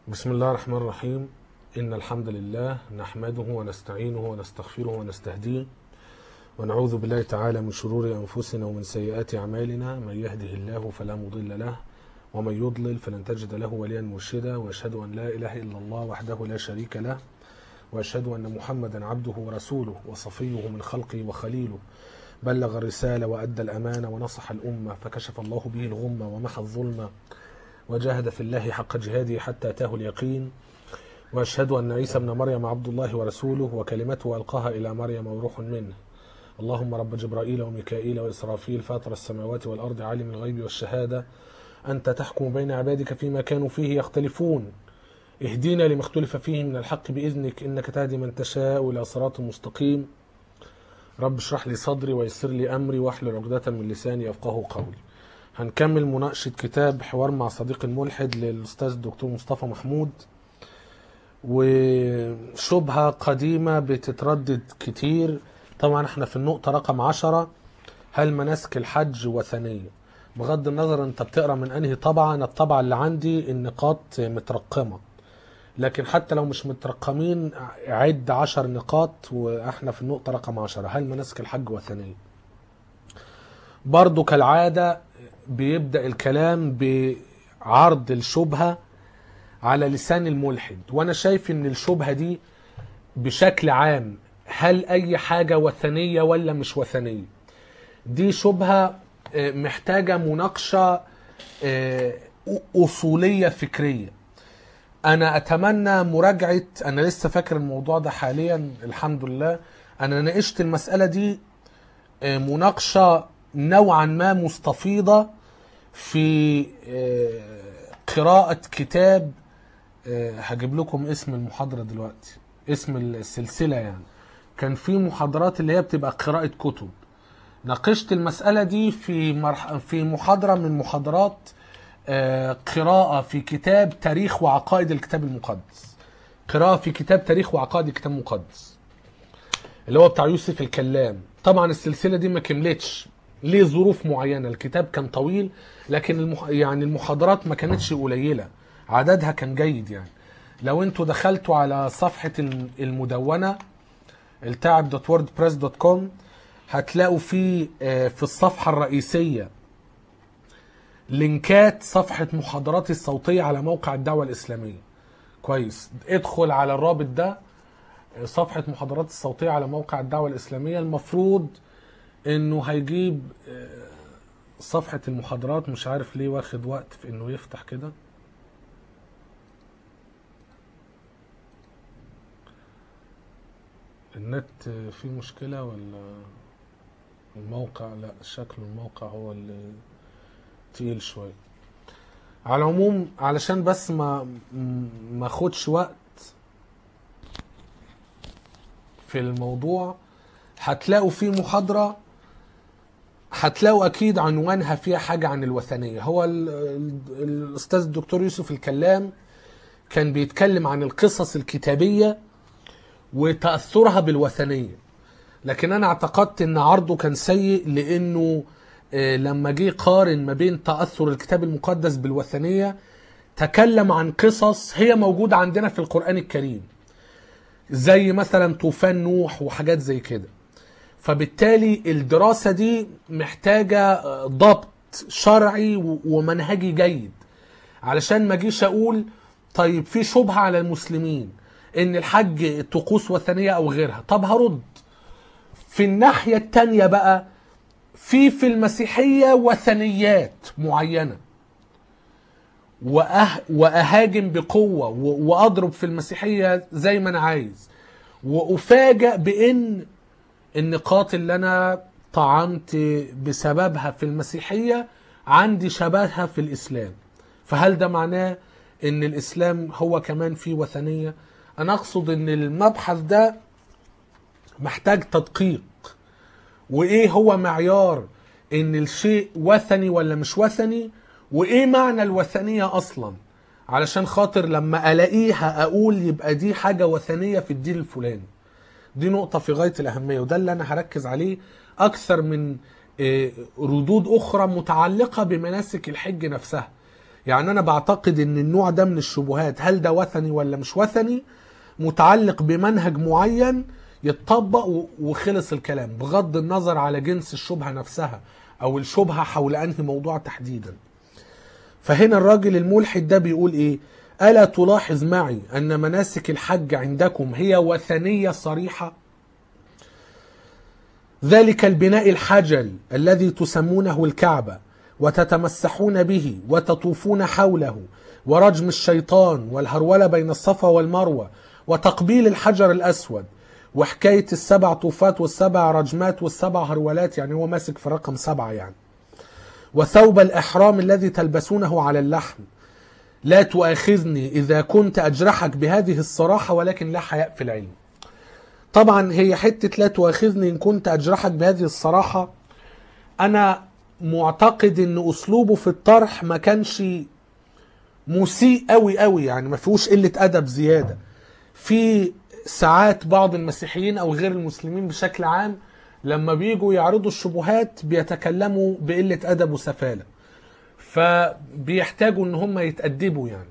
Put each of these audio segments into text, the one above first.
بسم الله الرحمن الرحيم إن الحمد لله نحمده ونستعينه ونستغفره ونستهديه ونعوذ بالله تعالى من شرور أنفسنا ومن سيئات أعمالنا من يهده الله فلا مضل له ومن يضلل فلن تجد له وليا مرشدا وأشهد أن لا إله إلا الله وحده لا شريك له وأشهد أن محمدا عبده ورسوله وصفيه من خلقه وخليله بلغ الرسالة وأدى الأمانة ونصح الأمة فكشف الله به الغمة ومحى الظلمة وجاهد في الله حق جهاده حتى أتاه اليقين وأشهد أن عيسى ابن مريم عبد الله ورسوله وكلمته ألقاها إلى مريم وروح منه اللهم رب جبرائيل وميكائيل وإسرافيل فاطر السماوات والأرض عالم الغيب والشهادة أنت تحكم بين عبادك فيما كانوا فيه يختلفون اهدنا لما اختلف فيه من الحق بإذنك إنك تهدي من تشاء إلى صراط مستقيم رب اشرح لي صدري ويسر لي أمري واحلل عقدة من لساني يفقه قولي هنكمل مناقشة كتاب حوار مع صديق الملحد للأستاذ الدكتور مصطفى محمود وشبهة قديمة بتتردد كتير طبعا احنا في النقطة رقم عشرة هل مناسك الحج وثنية بغض النظر انت بتقرا من انهي طبعة انا الطبعة اللي عندي النقاط مترقمة لكن حتى لو مش مترقمين عد عشر نقاط واحنا في النقطة رقم عشرة هل مناسك الحج وثنية برضو كالعادة بيبدأ الكلام بعرض الشبهة على لسان الملحد وانا شايف ان الشبهة دي بشكل عام هل اي حاجة وثنية ولا مش وثنية دي شبهة آه، محتاجة مناقشة آه، أصولية فكرية أنا أتمنى مراجعة أنا لسه فاكر الموضوع ده حاليا الحمد لله أنا ناقشت المسألة دي آه، مناقشة نوعا ما مستفيضة في آه، قراءة كتاب آه، هجيب لكم اسم المحاضرة دلوقتي اسم السلسلة يعني كان في محاضرات اللي هي بتبقى قراءة كتب ناقشت المسألة دي في مرح... في محاضرة من محاضرات آه، قراءة في كتاب تاريخ وعقائد الكتاب المقدس قراءة في كتاب تاريخ وعقائد الكتاب المقدس اللي هو بتاع يوسف الكلام طبعا السلسلة دي ما كملتش ليه ظروف معينة الكتاب كان طويل لكن المح... يعني المحاضرات ما كانتش قليلة عددها كان جيد يعني لو انتوا دخلتوا على صفحة المدونة التعب دوت وورد بريس دوت كوم هتلاقوا في آه، في الصفحة الرئيسية لينكات صفحة محاضراتي الصوتية على موقع الدعوة الإسلامية كويس ادخل على الرابط ده آه، صفحة محاضرات الصوتية على موقع الدعوة الإسلامية المفروض انه هيجيب آه، صفحة المحاضرات مش عارف ليه واخد وقت في انه يفتح كده النت فيه مشكلة ولا الموقع لا شكل الموقع هو اللي تقيل شوية على العموم علشان بس ما ما اخدش وقت في الموضوع هتلاقوا في محاضرة هتلاقوا اكيد عنوانها فيها حاجة عن الوثنية هو ال- ال- الاستاذ الدكتور يوسف الكلام كان بيتكلم عن القصص الكتابية وتأثرها بالوثنية لكن انا اعتقدت ان عرضه كان سيء لانه آه، لما جه قارن ما بين تأثر الكتاب المقدس بالوثنية تكلم عن قصص هي موجودة عندنا في القرآن الكريم زي مثلا طوفان نوح وحاجات زي كده فبالتالي الدراسة دي محتاجة آه، ضبط شرعي و- ومنهجي جيد علشان ما اجيش اقول طيب في شبهة على المسلمين ان الحج طقوس وثنية او غيرها طب هرد في الناحية التانية بقى في في المسيحية وثنيات معينة وأه وأهاجم بقوة و- وأضرب في المسيحية زي ما أنا عايز وأفاجأ بأن النقاط اللي أنا طعنت بسببها في المسيحية عندي شبهها في الإسلام فهل ده معناه أن الإسلام هو كمان فيه وثنية أنا أقصد أن المبحث ده محتاج تدقيق وايه هو معيار ان الشيء وثني ولا مش وثني وايه معنى الوثنية اصلا علشان خاطر لما الاقيها اقول يبقى دي حاجة وثنية في الدين الفلاني دي نقطة في غاية الأهمية وده اللي أنا هركز عليه أكثر من آه، ردود أخرى متعلقة بمناسك الحج نفسها يعني انا بعتقد ان النوع ده من الشبهات هل ده وثني ولا مش وثني متعلق بمنهج معين يتطبق و- وخلص الكلام بغض النظر على جنس الشبهة نفسها او الشبهة حول انهي موضوع تحديدا فهنا الراجل الملحد ده بيقول ايه ألا تلاحظ معي أن مناسك الحج عندكم هي وثنية صريحة ذلك البناء الحجري الذي تسمونه الكعبة وتتمسحون به وتطوفون حوله ورجم الشيطان والهرولة بين الصفا والمروة وتقبيل الحجر الأسود وحكاية السبع طوفات والسبع رجمات والسبع هرولات يعني هو ماسك في رقم سبعة يعني وثوب الإحرام الذي تلبسونه على اللحم لا تؤاخذني إذا كنت أجرحك بهذه الصراحة ولكن لا حياء في العلم طبعا هي حتة لا تؤاخذني إن كنت أجرحك بهذه الصراحة أنا معتقد إن أسلوبه في الطرح ما كانش مسيء قوي قوي يعني ما فيهوش قلة أدب زيادة في ساعات بعض المسيحيين أو غير المسلمين بشكل عام لما بيجوا يعرضوا الشبهات بيتكلموا بقلة أدب وسفالة فبيحتاجوا ان هم يتأدبوا يعني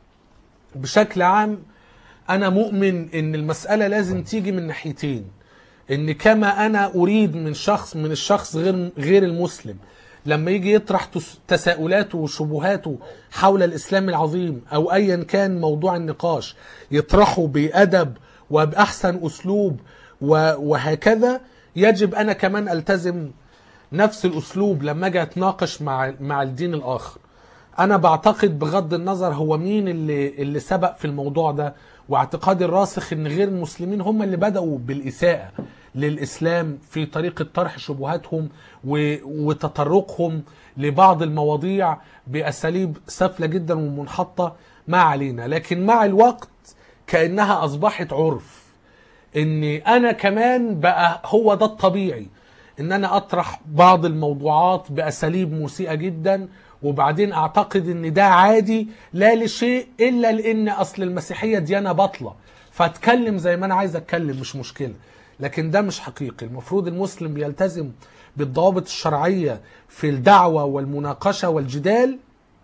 بشكل عام انا مؤمن ان المسألة لازم تيجي من ناحيتين ان كما انا اريد من شخص من الشخص غير غير المسلم لما يجي يطرح تس- تساؤلاته وشبهاته حول الاسلام العظيم او ايا كان موضوع النقاش يطرحه بادب وباحسن اسلوب و- وهكذا يجب انا كمان التزم نفس الاسلوب لما اجي اتناقش مع مع الدين الاخر انا بعتقد بغض النظر هو مين اللي اللي سبق في الموضوع ده واعتقادي الراسخ ان غير المسلمين هم اللي بداوا بالاساءه للاسلام في طريقه طرح شبهاتهم و- وتطرقهم لبعض المواضيع باساليب سافله جدا ومنحطه ما علينا لكن مع الوقت كانها اصبحت عرف ان انا كمان بقى هو ده الطبيعي ان انا اطرح بعض الموضوعات باساليب مسيئه جدا وبعدين اعتقد ان ده عادي لا لشيء الا لان اصل المسيحيه ديانه باطله فاتكلم زي ما انا عايز اتكلم مش مشكله لكن ده مش حقيقي المفروض المسلم بيلتزم بالضوابط الشرعيه في الدعوه والمناقشه والجدال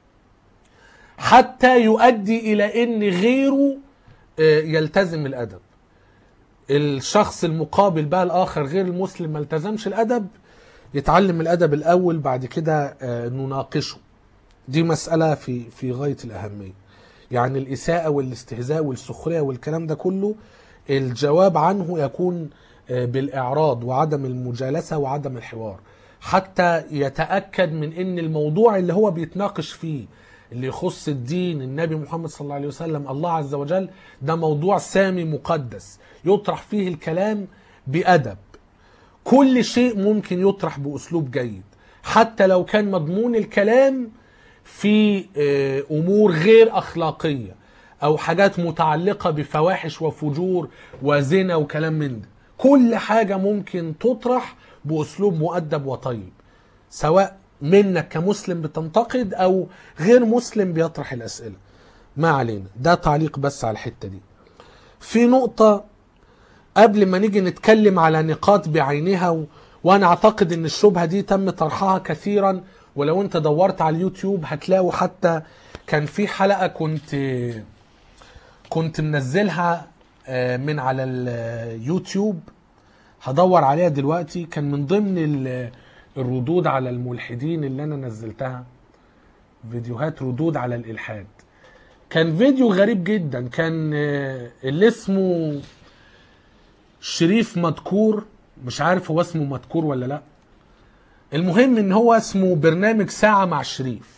حتى يؤدي الى ان غيره آه، يلتزم الادب الشخص المقابل بقى الاخر غير المسلم ما التزمش الادب يتعلم الادب الاول بعد كده آه، نناقشه دي مساله في في غايه الاهميه يعني الاساءه والاستهزاء والسخريه والكلام ده كله الجواب عنه يكون آه، بالاعراض وعدم المجالسه وعدم الحوار حتى يتاكد من ان الموضوع اللي هو بيتناقش فيه اللي يخص الدين النبي محمد صلى الله عليه وسلم الله عز وجل ده موضوع سامي مقدس يطرح فيه الكلام بأدب كل شيء ممكن يطرح بأسلوب جيد حتى لو كان مضمون الكلام في آه، أمور غير أخلاقية أو حاجات متعلقة بفواحش وفجور وزنا وكلام من ده كل حاجة ممكن تطرح بأسلوب مؤدب وطيب سواء منك كمسلم بتنتقد أو غير مسلم بيطرح الأسئلة ما علينا ده تعليق بس على الحتة دي في نقطة قبل ما نيجي نتكلم على نقاط بعينها و... وانا اعتقد ان الشبهة دي تم طرحها كثيرا ولو انت دورت على اليوتيوب هتلاقوا حتى كان في حلقة كنت كنت منزلها آه، من على اليوتيوب هدور عليها دلوقتي كان من ضمن ال- الردود على الملحدين اللي انا نزلتها فيديوهات ردود على الالحاد كان فيديو غريب جدا كان آه، اللي اسمه شريف مذكور مش عارف هو اسمه مذكور ولا لا المهم ان هو اسمه برنامج ساعة مع شريف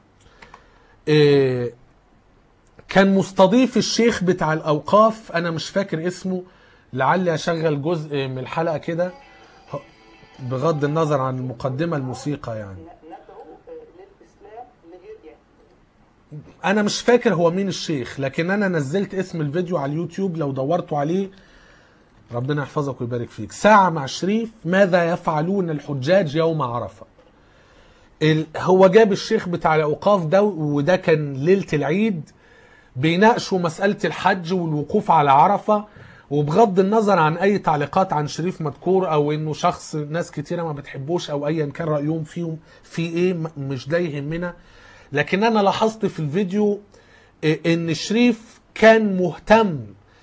إيه كان مستضيف الشيخ بتاع الاوقاف انا مش فاكر اسمه لعلي اشغل جزء من الحلقة كده بغض النظر عن المقدمة الموسيقى يعني ندعو للاسلام لغير يعني انا مش فاكر هو مين الشيخ لكن انا نزلت اسم الفيديو على اليوتيوب لو دورتوا عليه ربنا يحفظك ويبارك فيك ساعة مع شريف ماذا يفعلون الحجاج يوم عرفة ال... هو جاب الشيخ بتاع الأوقاف ده وده كان ليلة العيد بيناقشوا مسألة الحج والوقوف على عرفة وبغض النظر عن أي تعليقات عن شريف مذكور أو إنه شخص ناس كتيرة ما بتحبوش أو أيا كان رأيهم فيهم في إيه م- مش ده يهمنا لكن انا لاحظت في الفيديو إيه، ان شريف كان مهتم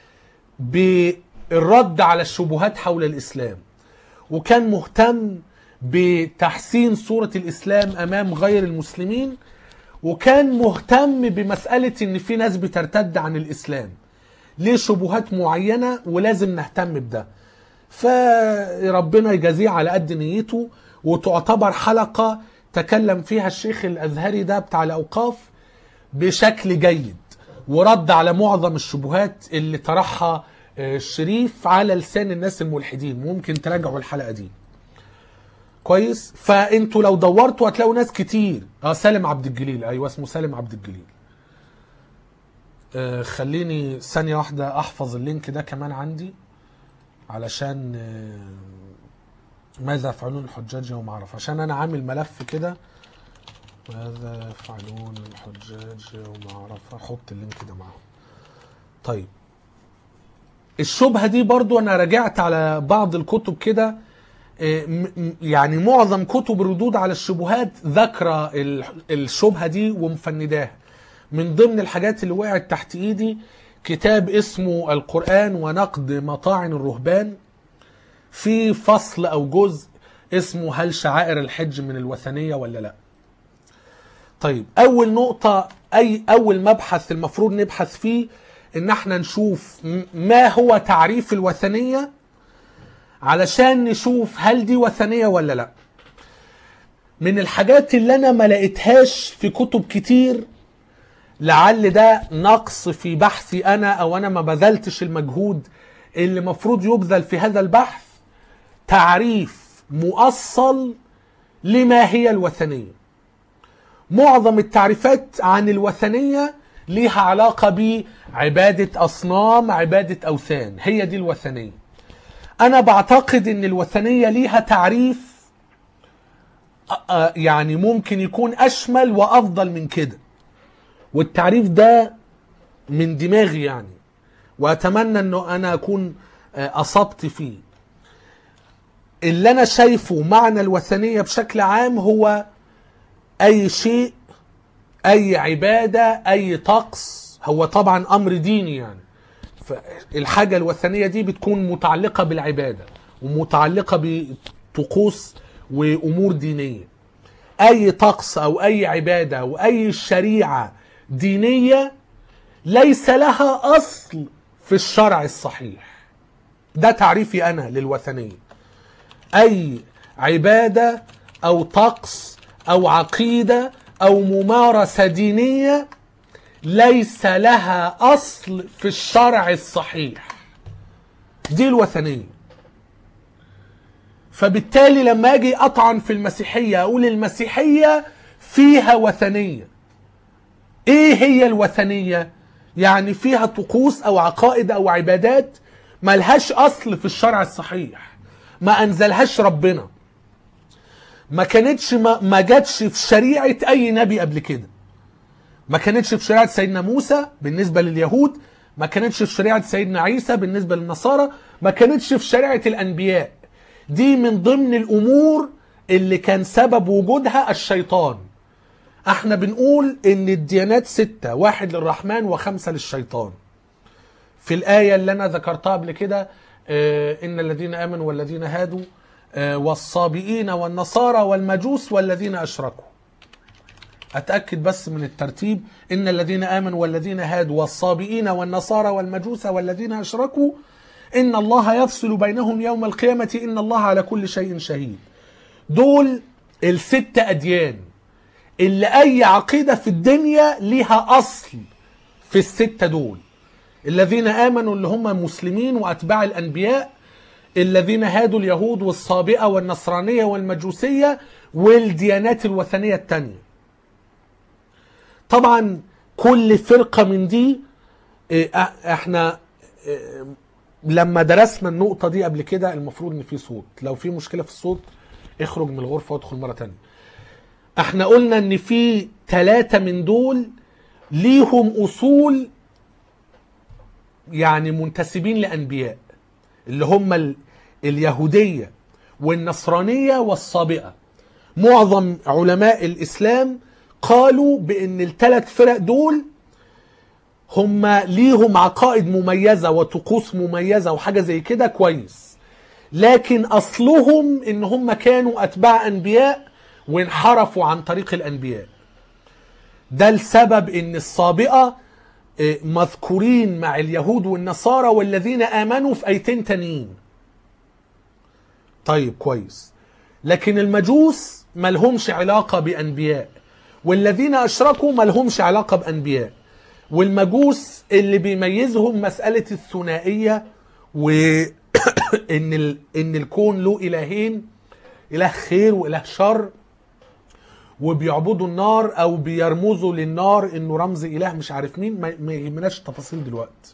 بالرد على الشبهات حول الاسلام وكان مهتم بتحسين صورة الاسلام امام غير المسلمين وكان مهتم بمسألة ان في ناس بترتد عن الاسلام ليه شبهات معينة ولازم نهتم بده فربنا يجازيه على قد نيته وتعتبر حلقة تكلم فيها الشيخ الأزهري ده بتاع الأوقاف بشكل جيد ورد على معظم الشبهات اللي طرحها آه، الشريف على لسان الناس الملحدين ممكن تراجعوا الحلقة دي كويس فانتوا لو دورتوا هتلاقوا ناس كتير اه سالم عبد الجليل ايوه اسمه سالم عبد الجليل آه خليني ثانية واحدة احفظ اللينك ده كمان عندي علشان آه، ماذا يفعلون الحجاج يوم عرفة عشان انا عامل ملف كده ماذا يفعلون الحجاج يوم عرفة حط اللينك ده معاهم طيب الشبهة دي برضو انا رجعت على بعض الكتب كده إيه، م- م- يعني معظم كتب الردود على الشبهات ذاكرة ال- الشبهة دي ومفنداها من ضمن الحاجات اللي وقعت تحت ايدي كتاب اسمه القرآن ونقد مطاعن الرهبان في فصل او جزء اسمه هل شعائر الحج من الوثنية ولا لا طيب اول نقطة اي اول مبحث المفروض نبحث فيه ان احنا نشوف م- ما هو تعريف الوثنية علشان نشوف هل دي وثنية ولا لا من الحاجات اللي انا ما لقيتهاش في كتب كتير لعل ده نقص في بحثي انا او انا ما بذلتش المجهود اللي مفروض يبذل في هذا البحث تعريف مؤصل لما هي الوثنيه معظم التعريفات عن الوثنية ليها علاقة بعبادة أصنام عبادة أوثان هي دي الوثنية أنا بعتقد أن الوثنية ليها تعريف آه، آه، يعني ممكن يكون أشمل وأفضل من كده والتعريف ده من دماغي يعني وأتمنى أنه أنا أكون آه، أصبت فيه اللي أنا شايفه معنى الوثنية بشكل عام هو اي شيء اي عباده اي طقس هو طبعا امر ديني يعني فالحاجه الوثنيه دي بتكون متعلقه بالعباده ومتعلقه بطقوس وامور دينيه اي طقس او اي عباده او اي شريعه دينيه ليس لها اصل في الشرع الصحيح ده تعريفي انا للوثنيه اي عباده او طقس او عقيده او ممارسه دينيه ليس لها اصل في الشرع الصحيح دي الوثنيه فبالتالي لما اجي اطعن في المسيحيه اقول المسيحيه فيها وثنيه ايه هي الوثنيه يعني فيها طقوس او عقائد او عبادات ملهاش اصل في الشرع الصحيح ما انزلهاش ربنا ما كانتش ما, ما جاتش في شريعه اي نبي قبل كده ما كانتش في شريعه سيدنا موسى بالنسبه لليهود ما كانتش في شريعه سيدنا عيسى بالنسبه للنصارى ما كانتش في شريعه الانبياء دي من ضمن الامور اللي كان سبب وجودها الشيطان احنا بنقول ان الديانات ستة واحد للرحمن وخمسة للشيطان في الآية اللي أنا ذكرتها قبل كده آه، إن الذين آمنوا والذين هادوا آه، والصابئين والنصارى والمجوس والذين أشركوا أتأكد بس من الترتيب إن الذين آمنوا والذين هادوا والصابئين والنصارى والمجوس والذين أشركوا إن الله يفصل بينهم يوم القيامة إن الله على كل شيء شهيد دول الست أديان اللي أي عقيدة في الدنيا ليها أصل في الستة دول الذين آمنوا اللي هم مسلمين وأتباع الأنبياء الذين هادوا اليهود والصابئة والنصرانية والمجوسية والديانات الوثنية التانية طبعا كل فرقة من دي إيه، أ- احنا إيه، لما درسنا النقطة دي قبل كده المفروض ان في صوت لو في مشكلة في الصوت اخرج من الغرفة وادخل مرة تانية احنا قلنا ان في ثلاثة من دول ليهم اصول يعني منتسبين لانبياء اللي هم ال... اليهودية والنصرانية والصابئة معظم علماء الاسلام قالوا بان الثلاث فرق دول هم ليهم عقائد مميزة وطقوس مميزة وحاجة زي كده كويس لكن اصلهم ان هم كانوا اتباع انبياء وانحرفوا عن طريق الانبياء ده السبب ان السابقة آه، مذكورين مع اليهود والنصارى والذين امنوا في ايتين تانيين طيب كويس لكن المجوس ملهمش علاقة بأنبياء والذين أشركوا ملهمش علاقة بأنبياء والمجوس اللي بيميزهم مسألة الثنائية وإن ال... إن الكون له إلهين إله خير وإله شر وبيعبدوا النار أو بيرمزوا للنار إنه رمز إله مش عارف مين ما ما يهمناش التفاصيل دلوقتي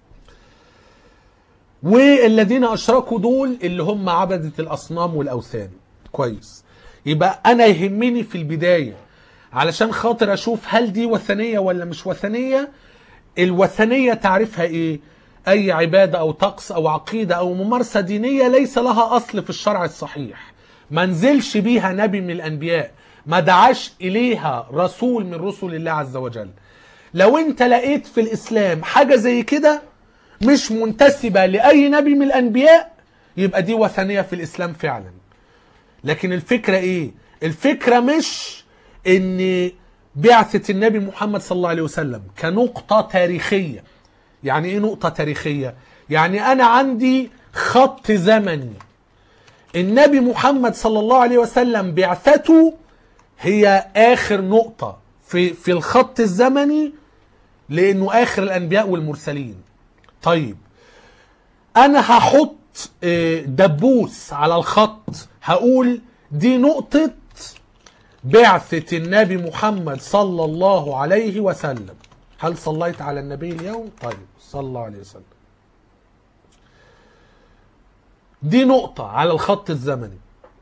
والذين اشركوا دول اللي هم عبدة الاصنام والاوثان كويس يبقى انا يهمني في البداية علشان خاطر اشوف هل دي وثنية ولا مش وثنية الوثنية تعرفها ايه اي عبادة او طقس او عقيدة او ممارسة دينية ليس لها اصل في الشرع الصحيح ما نزلش بيها نبي من الانبياء ما دعاش اليها رسول من رسل الله عز وجل لو انت لقيت في الاسلام حاجة زي كده مش منتسبة لأي نبي من الأنبياء يبقى دي وثنية في الإسلام فعلا لكن الفكرة إيه؟ الفكرة مش إن بعثة النبي محمد صلى الله عليه وسلم كنقطة تاريخية يعني إيه نقطة تاريخية؟ يعني أنا عندي خط زمني النبي محمد صلى الله عليه وسلم بعثته هي آخر نقطة في في الخط الزمني لأنه آخر الأنبياء والمرسلين طيب انا هحط آه، دبوس على الخط هقول دي نقطة بعثة النبي محمد صلى الله عليه وسلم هل صليت على النبي اليوم؟ طيب صلى الله عليه وسلم دي نقطة على الخط الزمني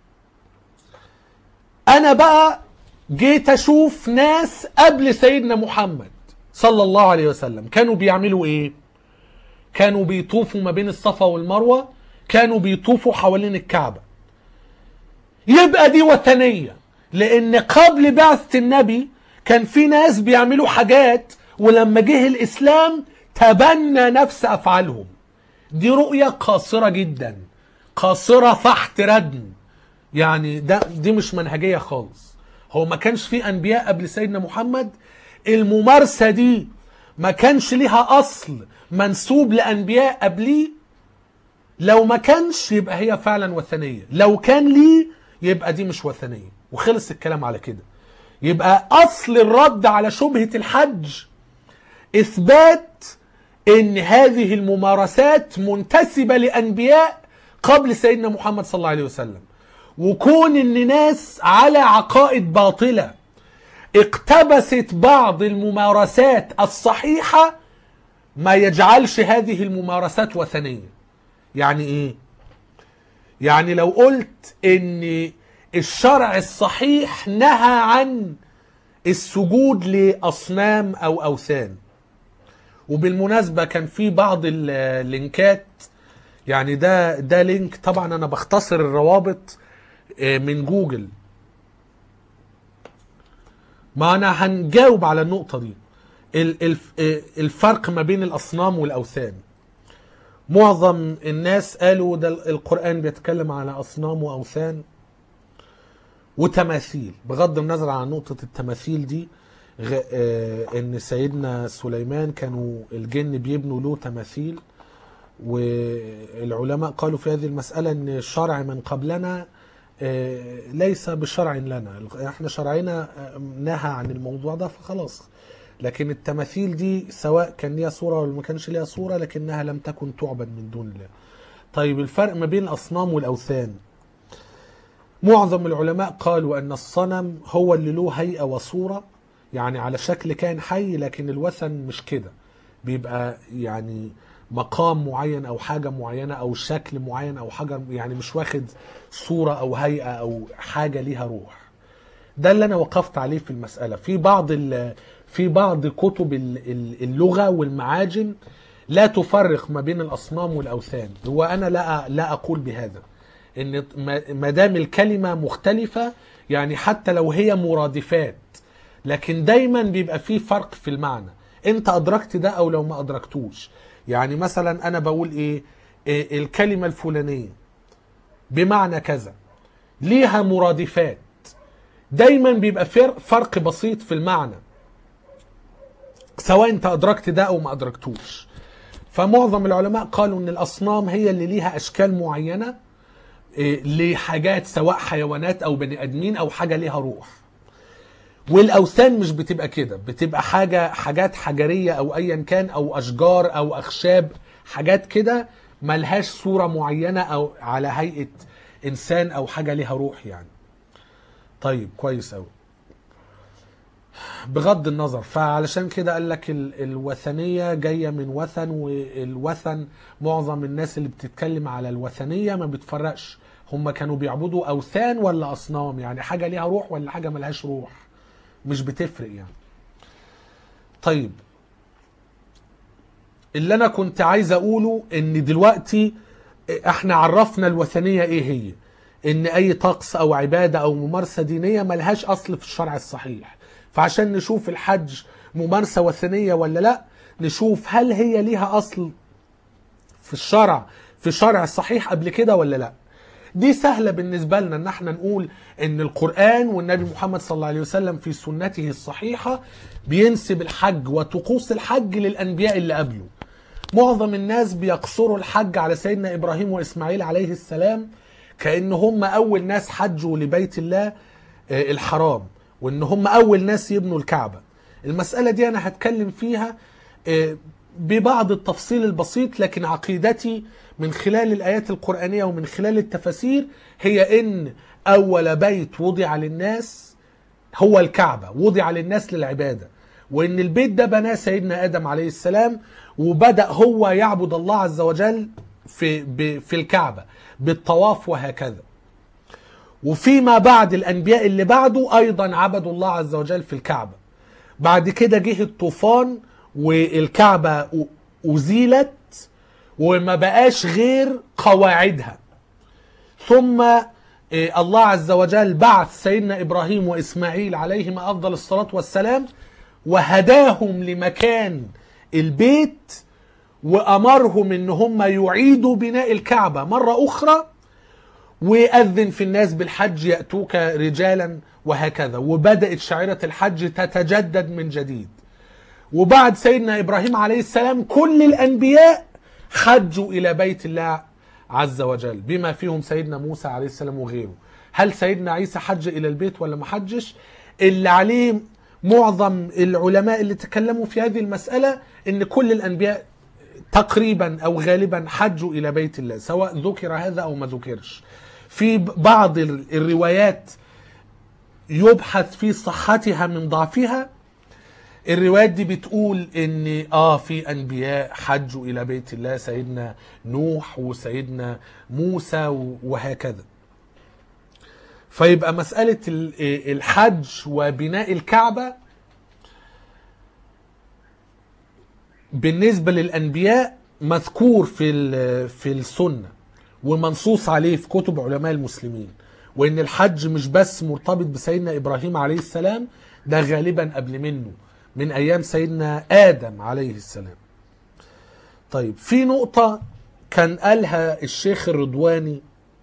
أنا بقى جيت أشوف ناس قبل سيدنا محمد صلى الله عليه وسلم كانوا بيعملوا إيه؟ كانوا بيطوفوا ما بين الصفا والمروة كانوا بيطوفوا حوالين الكعبة يبقى دي وثنية لأن قبل بعثة النبي كان في ناس بيعملوا حاجات ولما جه الإسلام تبنى نفس أفعالهم دي رؤية قاصرة جدا قاصرة فحت ردم يعني ده دي مش منهجية خالص هو ما كانش في أنبياء قبل سيدنا محمد الممارسة دي ما كانش ليها أصل منسوب لأنبياء قبليه لو ما كانش يبقى هي فعلا وثنية لو كان ليه يبقى دي مش وثنية وخلص الكلام على كده يبقى أصل الرد على شبهة الحج إثبات إن هذه الممارسات منتسبة لأنبياء قبل سيدنا محمد صلى الله عليه وسلم وكون إن ناس على عقائد باطلة اقتبست بعض الممارسات الصحيحة ما يجعلش هذه الممارسات وثنية يعني ايه يعني لو قلت ان الشرع الصحيح نهى عن السجود لاصنام او اوثان وبالمناسبة كان في بعض اللينكات يعني ده ده لينك طبعا انا بختصر الروابط آه، من جوجل ما انا هنجاوب على النقطة دي ال- الف- آه، الفرق ما بين الاصنام والاوثان معظم الناس قالوا ده القرآن بيتكلم على اصنام واوثان وتماثيل بغض النظر عن نقطة التماثيل دي غ... آه، ان سيدنا سليمان كانوا الجن بيبنوا له تماثيل والعلماء قالوا في هذه المسألة ان الشرع من قبلنا آه، ليس بشرع لنا احنا شرعنا آه، نهى عن الموضوع ده فخلاص لكن التماثيل دي سواء كان ليها صورة ولا ما كانش ليها صورة لكنها لم تكن تعبد من دون الله طيب الفرق ما بين الأصنام والأوثان معظم العلماء قالوا أن الصنم هو اللي له هيئة وصورة يعني على شكل كائن حي لكن الوثن مش كده بيبقى يعني مقام معين او حاجه معينه او شكل معين او حاجه يعني مش واخد صوره او هيئه او حاجه ليها روح ده اللي انا وقفت عليه في المساله في بعض ال- في بعض كتب ال- ال- اللغه والمعاجم لا تفرق ما بين الاصنام والاوثان وانا لا لا اقول بهذا ان ما- ما دام الكلمه مختلفه يعني حتى لو هي مرادفات لكن دايما بيبقى فيه فرق في المعنى انت ادركت ده او لو ما ادركتوش يعني مثلا انا بقول ايه, إيه الكلمة الفلانية بمعنى كذا ليها مرادفات دايما بيبقى فر- فرق بسيط في المعنى سواء انت ادركت ده او ما ادركتوش فمعظم العلماء قالوا ان الاصنام هي اللي ليها اشكال معينه إيه، لحاجات سواء حيوانات او بني ادمين او حاجه ليها روح والاوثان مش بتبقى كده بتبقى حاجه حاجات حجريه او ايا كان او اشجار او اخشاب حاجات كده ملهاش صوره معينه او على هيئه انسان او حاجه ليها روح يعني طيب كويس قوي بغض النظر فعلشان كده قال لك ال- الوثنيه جايه من وثن والوثن معظم الناس اللي بتتكلم على الوثنيه ما بتفرقش هم كانوا بيعبدوا اوثان ولا اصنام يعني حاجه ليها روح ولا حاجه ملهاش روح مش بتفرق يعني طيب اللي انا كنت عايز اقوله ان دلوقتي احنا عرفنا الوثنيه ايه هي ان اي طقس او عباده او ممارسه دينيه ملهاش اصل في الشرع الصحيح فعشان نشوف الحج ممارسه وثنيه ولا لا نشوف هل هي ليها اصل في الشرع في شرع الصحيح قبل كده ولا لا دي سهله بالنسبه لنا ان احنا نقول ان القران والنبي محمد صلى الله عليه وسلم في سنته الصحيحه بينسب الحج وطقوس الحج للانبياء اللي قبله معظم الناس بيقصروا الحج على سيدنا ابراهيم واسماعيل عليه السلام كان هم اول ناس حجوا لبيت الله آه، الحرام وان هم اول ناس يبنوا الكعبه المساله دي انا هتكلم فيها آه، ببعض التفصيل البسيط لكن عقيدتي من خلال الايات القرانيه ومن خلال التفاسير هي ان اول بيت وضع للناس هو الكعبة وضع للناس للعبادة وإن البيت ده بناه سيدنا آدم عليه السلام وبدأ هو يعبد الله عز وجل في, ب- في الكعبة بالطواف وهكذا وفيما بعد الأنبياء اللي بعده أيضا عبدوا الله عز وجل في الكعبة بعد كده جه الطوفان والكعبة أ- أزيلت وما بقاش غير قواعدها ثم آه، الله عز وجل بعث سيدنا ابراهيم واسماعيل عليهما افضل الصلاه والسلام وهداهم لمكان البيت وامرهم ان هم يعيدوا بناء الكعبه مره اخرى ويأذن في الناس بالحج يأتوك رجالا وهكذا وبدأت شعيرة الحج تتجدد من جديد وبعد سيدنا إبراهيم عليه السلام كل الأنبياء حجوا إلى بيت الله عز وجل بما فيهم سيدنا موسى عليه السلام وغيره هل سيدنا عيسى حج إلى البيت ولا ما حجش اللي عليه معظم العلماء اللي تكلموا في هذه المسألة ان كل الأنبياء تقريبا او غالبا حجوا الى بيت الله سواء ذكر هذا او ما ذكرش في بعض ال- الروايات يبحث في صحتها من ضعفها الروايات دي بتقول ان اه في انبياء حجوا الى بيت الله سيدنا نوح وسيدنا موسى و- وهكذا فيبقى مسألة ال- الحج وبناء الكعبة بالنسبة للأنبياء مذكور في ال- في السنة ومنصوص عليه في كتب علماء المسلمين وإن الحج مش بس مرتبط بسيدنا إبراهيم عليه السلام ده غالبا قبل منه من أيام سيدنا آدم عليه السلام طيب في نقطة كان قالها الشيخ الرضواني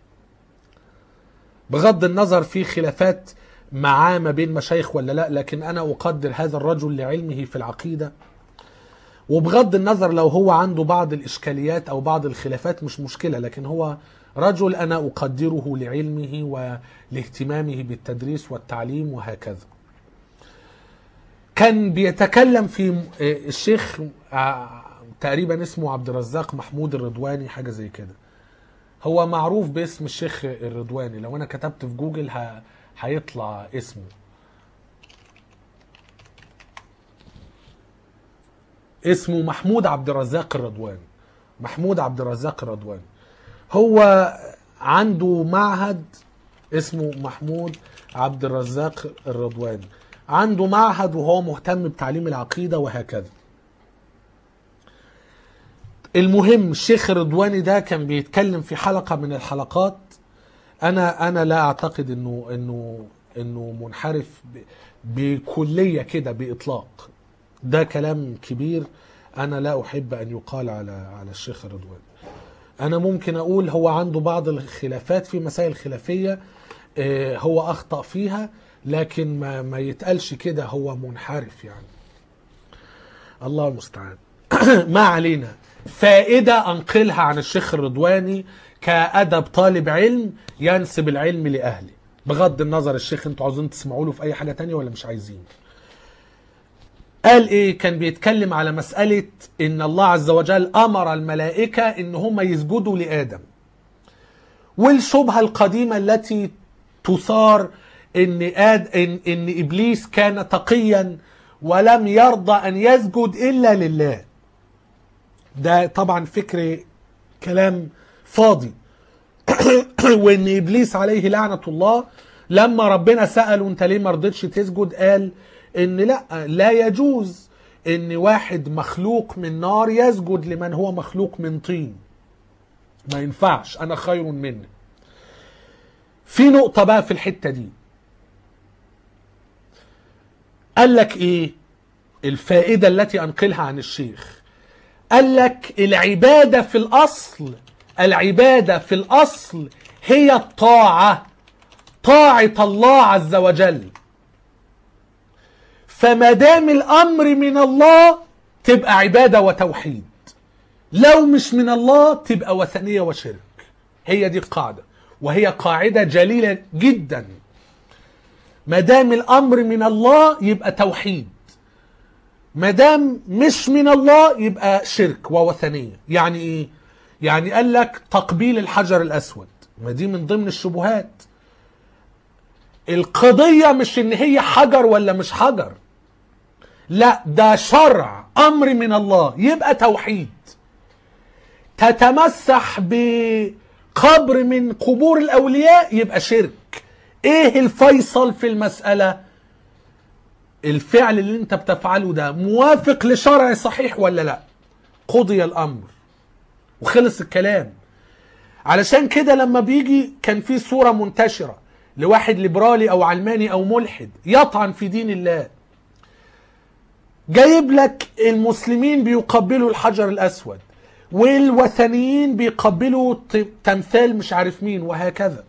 بغض النظر في خلافات معاه ما بين مشايخ ولا لا لكن أنا أقدر هذا الرجل لعلمه في العقيدة وبغض النظر لو هو عنده بعض الإشكاليات أو بعض الخلافات مش مشكلة لكن هو رجل أنا أقدره لعلمه ولاهتمامه بالتدريس والتعليم وهكذا كان بيتكلم في م- آه، الشيخ آه، تقريبا اسمه عبد الرزاق محمود الرضواني حاجة زي كده هو معروف باسم الشيخ الرضواني لو أنا كتبت في جوجل ه- هيطلع اسمه اسمه محمود عبد الرزاق الرضواني محمود عبد الرزاق الرضواني هو عنده معهد اسمه محمود عبد الرزاق الرضواني عنده معهد وهو مهتم بتعليم العقيدة وهكذا المهم الشيخ الرضواني ده كان بيتكلم في حلقة من الحلقات انا انا لا اعتقد انه انه انه منحرف ب- بكليه كده باطلاق ده كلام كبير انا لا احب ان يقال على على الشيخ رضوان انا ممكن اقول هو عنده بعض الخلافات في مسائل خلافيه آه، هو اخطا فيها لكن ما ما يتقالش كده هو منحرف يعني الله المستعان ما علينا فائدة أنقلها عن الشيخ الرضواني كأدب طالب علم ينسب العلم لأهله بغض النظر الشيخ انتوا عاوزين تسمعوا له في أي حاجة تانية ولا مش عايزين قال ايه كان بيتكلم على مسألة ان الله عز وجل امر الملائكة ان هم يسجدوا لآدم والشبهة القديمة التي تثار ان آد ان, إن ابليس كان تقيا ولم يرضى ان يسجد الا لله ده طبعا فكر كلام فاضي وان ابليس عليه لعنه الله لما ربنا ساله انت ليه ما رضيتش تسجد قال ان لا لا يجوز ان واحد مخلوق من نار يسجد لمن هو مخلوق من طين ما ينفعش انا خير منه في نقطة بقى في الحتة دي قال لك ايه الفائدة التي انقلها عن الشيخ قال لك العبادة في الأصل العبادة في الأصل هي الطاعة طاعة الله عز وجل فما دام الأمر من الله تبقى عبادة وتوحيد لو مش من الله تبقى وثنية وشرك هي دي القاعدة وهي قاعدة جليلة جدا ما دام الأمر من الله يبقى توحيد ما دام مش من الله يبقى شرك ووثنيه يعني ايه يعني قال لك تقبيل الحجر الاسود ما دي من ضمن الشبهات القضيه مش ان هي حجر ولا مش حجر لا ده شرع امر من الله يبقى توحيد تتمسح بقبر من قبور الاولياء يبقى شرك ايه الفيصل في المساله الفعل اللي انت بتفعله ده موافق لشرع صحيح ولا لا قضي الامر وخلص الكلام علشان كده لما بيجي كان في صورة منتشرة لواحد ليبرالي او علماني او ملحد يطعن في دين الله جايب لك المسلمين بيقبلوا الحجر الاسود والوثنيين بيقبلوا ت- تمثال مش عارف مين وهكذا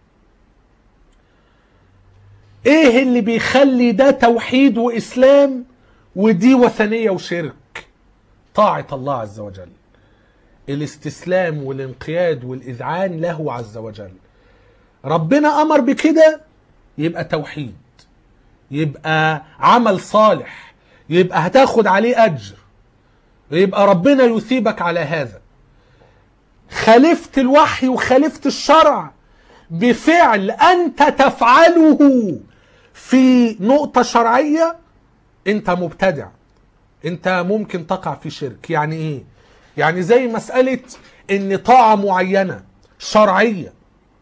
ايه اللي بيخلي ده توحيد واسلام ودي وثنيه وشرك طاعه الله عز وجل الاستسلام والانقياد والاذعان له عز وجل ربنا امر بكده يبقى توحيد يبقى عمل صالح يبقى هتاخد عليه اجر يبقى ربنا يثيبك على هذا خالفت الوحي وخالفت الشرع بفعل انت تفعله في نقطة شرعية انت مبتدع انت ممكن تقع في شرك يعني ايه يعني زي مسألة ان طاعة معينة شرعية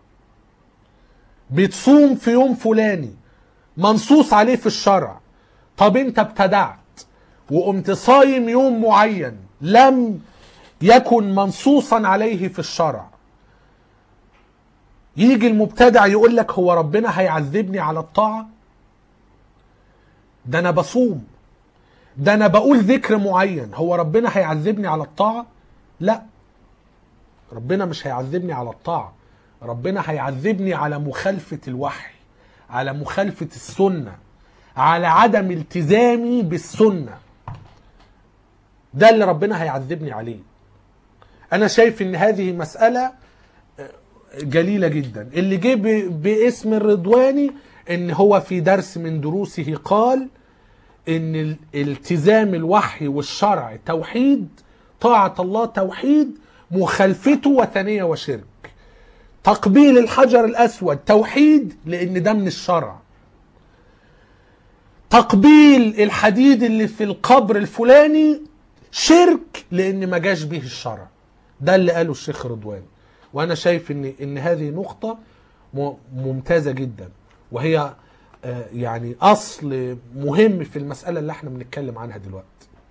بتصوم في يوم فلاني منصوص عليه في الشرع طب انت ابتدعت وقمت صايم يوم معين لم يكن منصوصا عليه في الشرع يجي المبتدع يقول لك هو ربنا هيعذبني على الطاعة ده انا بصوم ده انا بقول ذكر معين هو ربنا هيعذبني على الطاعة لا ربنا مش هيعذبني على الطاعة ربنا هيعذبني على مخالفة الوحي على مخالفة السنة على عدم التزامي بالسنة ده اللي ربنا هيعذبني عليه انا شايف ان هذه مسألة جليلة جدا اللي جه ب- باسم الرضواني ان هو في درس من دروسه قال ان ال- التزام الوحي والشرع توحيد طاعة الله توحيد مخالفته وثنية وشرك تقبيل الحجر الاسود توحيد لان ده من الشرع تقبيل الحديد اللي في القبر الفلاني شرك لان ما جاش به الشرع ده اللي قاله الشيخ رضوان وانا شايف ان ان هذه نقطه م- ممتازه جدا وهي آه، يعني اصل مهم في المساله اللي احنا بنتكلم عنها دلوقتي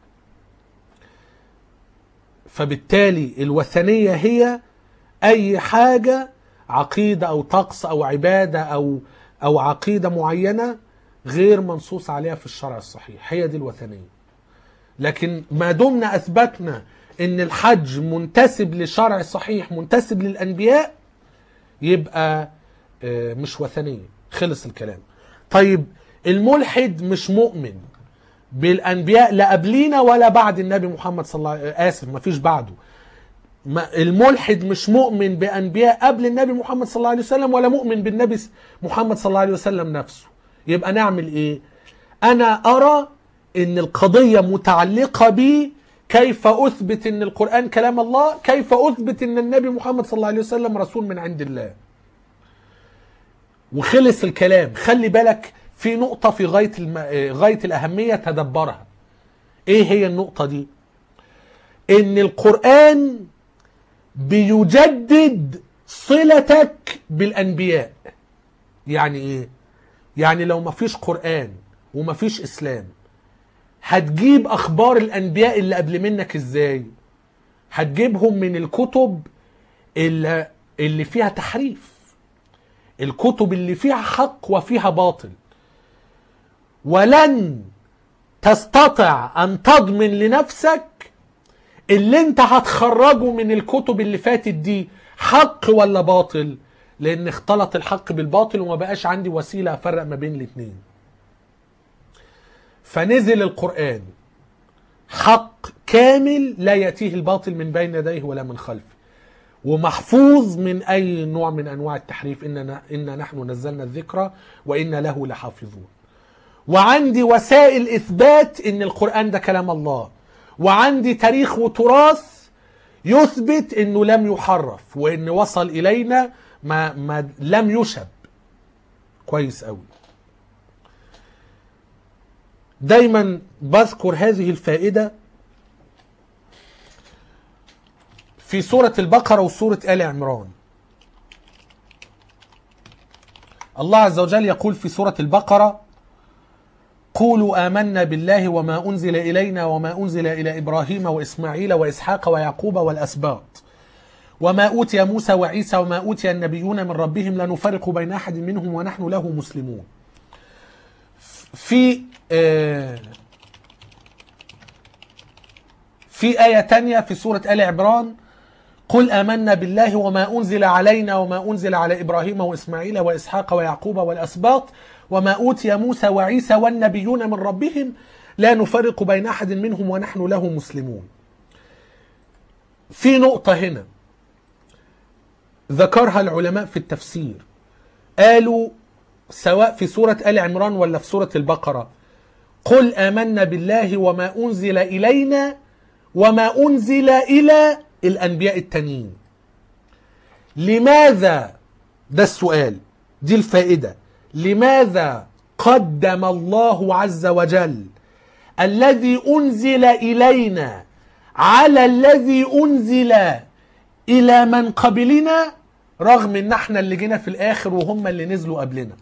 فبالتالي الوثنيه هي اي حاجه عقيده او طقس او عباده او او عقيده معينه غير منصوص عليها في الشرع الصحيح هي دي الوثنيه لكن ما دمنا اثبتنا ان الحج منتسب لشرع صحيح منتسب للانبياء يبقى آه، مش وثنيه خلص الكلام طيب الملحد مش مؤمن بالانبياء لا قبلينا ولا بعد النبي محمد صلى الله عليه اسف ما فيش بعده ما- الملحد مش مؤمن بانبياء قبل النبي محمد صلى الله عليه وسلم ولا مؤمن بالنبي س- محمد صلى الله عليه وسلم نفسه يبقى نعمل ايه انا ارى ان القضيه متعلقه بي كيف اثبت ان القران كلام الله كيف اثبت ان النبي محمد صلى الله عليه وسلم رسول من عند الله وخلص الكلام خلي بالك في نقطه في غايه الم... آه، غايه الاهميه تدبرها ايه هي النقطه دي ان القران بيجدد صلتك بالانبياء يعني ايه يعني لو ما فيش قران وما فيش اسلام هتجيب اخبار الانبياء اللي قبل منك ازاي هتجيبهم من الكتب اللي, اللي فيها تحريف الكتب اللي فيها حق وفيها باطل ولن تستطع ان تضمن لنفسك اللي انت هتخرجه من الكتب اللي فاتت دي حق ولا باطل لان اختلط الحق بالباطل وما بقاش عندي وسيله افرق ما بين الاتنين فنزل القران حق كامل لا ياتيه الباطل من بين يديه ولا من خلفه ومحفوظ من اي نوع من انواع التحريف اننا انا نحن نزلنا الذكر وانا له لحافظون وعندي وسائل اثبات ان القران ده كلام الله وعندي تاريخ وتراث يثبت انه لم يحرف وان وصل الينا ما, ما لم يشب كويس قوي دايما بذكر هذه الفائده في سوره البقره وسوره ال عمران الله عز وجل يقول في سوره البقره قولوا آمنا بالله وما أنزل إلينا وما أنزل إلى إبراهيم وإسماعيل وإسحاق ويعقوب والأسباط وما أوتي موسى وعيسى وما أوتي النبيون من ربهم لا نفرق بين أحد منهم ونحن له مسلمون في آه في آية تانية في سورة آل عمران قل آمنا بالله وما أنزل علينا وما أنزل على إبراهيم وإسماعيل وإسحاق ويعقوب والأسباط وما أوتي موسى وعيسى والنبيون من ربهم لا نفرق بين أحد منهم ونحن له مسلمون في نقطة هنا ذكرها العلماء في التفسير قالوا سواء في سورة آل عمران ولا في سورة البقرة قل آمنا بالله وما أنزل إلينا وما أنزل إلى الأنبياء التانيين لماذا ده السؤال دي الفائدة لماذا قدم الله عز وجل الذي أنزل إلينا على الذي أنزل إلى من قبلنا رغم ان احنا اللي جينا في الاخر وهم اللي نزلوا قبلنا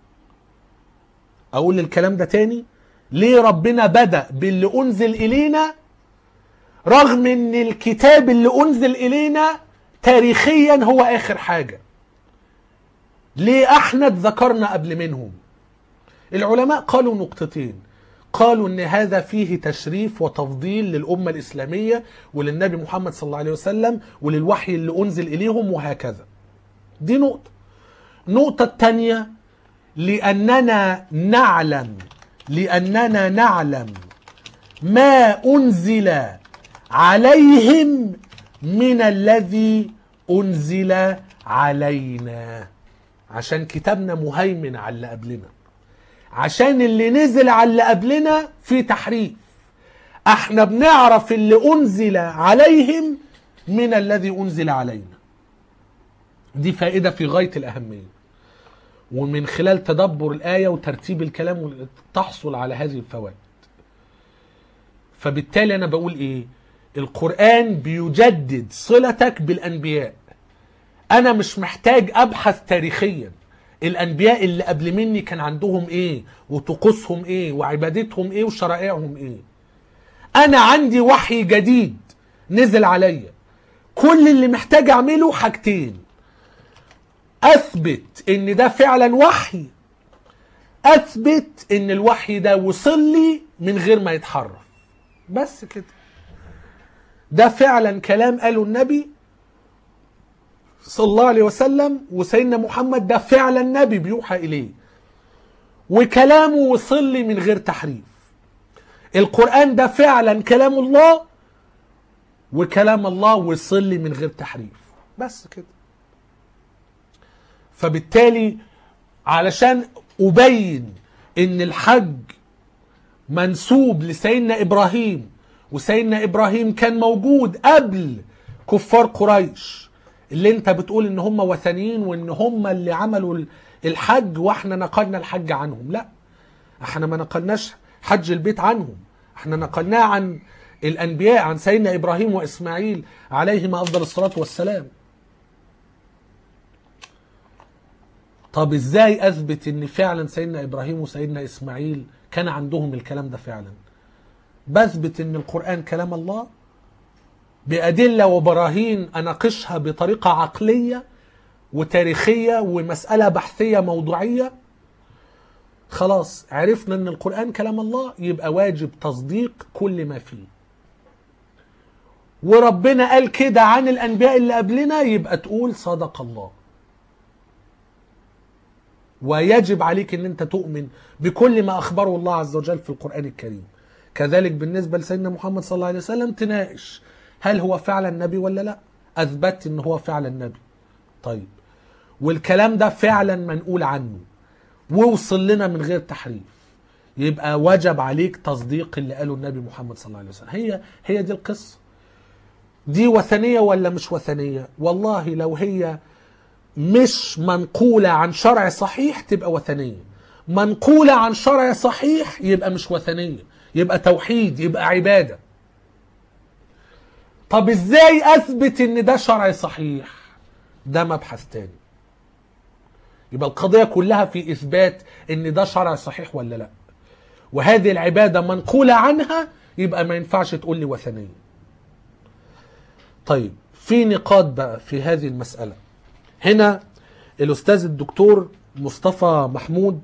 اقول الكلام ده تاني ليه ربنا بدأ باللي انزل الينا رغم ان الكتاب اللي انزل الينا تاريخيا هو اخر حاجة ليه احنا اتذكرنا قبل منهم العلماء قالوا نقطتين قالوا ان هذا فيه تشريف وتفضيل للامة الاسلامية وللنبي محمد صلى الله عليه وسلم وللوحي اللي انزل اليهم وهكذا دي نقطة النقطة الثانية لأننا نعلم لأننا نعلم ما أنزل عليهم من الذي أنزل علينا عشان كتابنا مهيمن على اللي قبلنا عشان اللي نزل على اللي قبلنا في تحريف احنا بنعرف اللي أنزل عليهم من الذي أنزل علينا دي فائدة في غاية الأهمية ومن خلال تدبر الآية وترتيب الكلام تحصل على هذه الفوائد فبالتالي أنا بقول إيه القرآن بيجدد صلتك بالأنبياء أنا مش محتاج أبحث تاريخيا الأنبياء اللي قبل مني كان عندهم إيه وطقوسهم إيه وعبادتهم إيه وشرائعهم إيه أنا عندي وحي جديد نزل عليا كل اللي محتاج أعمله حاجتين اثبت ان ده فعلا وحي اثبت ان الوحي ده وصل لي من غير ما يتحرف بس كده ده فعلا كلام قاله النبي صلى الله عليه وسلم وسيدنا محمد ده فعلا نبي بيوحى اليه وكلامه وصل لي من غير تحريف القرآن ده فعلا كلام الله وكلام الله وصل لي من غير تحريف بس كده فبالتالي علشان أبين إن الحج منسوب لسيدنا إبراهيم وسيدنا إبراهيم كان موجود قبل كفار قريش اللي انت بتقول ان هم وثنيين وان هم اللي عملوا الحج واحنا نقلنا الحج عنهم لا احنا ما نقلناش حج البيت عنهم احنا نقلناه عن الانبياء عن سيدنا ابراهيم واسماعيل عليهما افضل الصلاه والسلام طب ازاي اثبت ان فعلا سيدنا ابراهيم وسيدنا اسماعيل كان عندهم الكلام ده فعلا بثبت ان القران كلام الله بادله وبراهين اناقشها بطريقه عقليه وتاريخيه ومساله بحثيه موضوعيه خلاص عرفنا ان القران كلام الله يبقى واجب تصديق كل ما فيه وربنا قال كده عن الانبياء اللي قبلنا يبقى تقول صدق الله ويجب عليك ان انت تؤمن بكل ما اخبره الله عز وجل في القران الكريم كذلك بالنسبه لسيدنا محمد صلى الله عليه وسلم تناقش هل هو فعلا نبي ولا لا اثبت ان هو فعلا نبي طيب والكلام ده فعلا منقول عنه ووصل لنا من غير تحريف يبقى وجب عليك تصديق اللي قاله النبي محمد صلى الله عليه وسلم هي هي دي القصه دي وثنيه ولا مش وثنيه والله لو هي مش منقولة عن شرع صحيح تبقى وثنية منقولة عن شرع صحيح يبقى مش وثنية يبقى توحيد يبقى عبادة طب ازاي اثبت ان ده شرع صحيح ده مبحث تاني يبقى القضية كلها في اثبات ان ده شرع صحيح ولا لا وهذه العبادة منقولة عنها يبقى ما ينفعش تقول لي وثنية طيب في نقاط بقى في هذه المسألة هنا الأستاذ الدكتور مصطفى محمود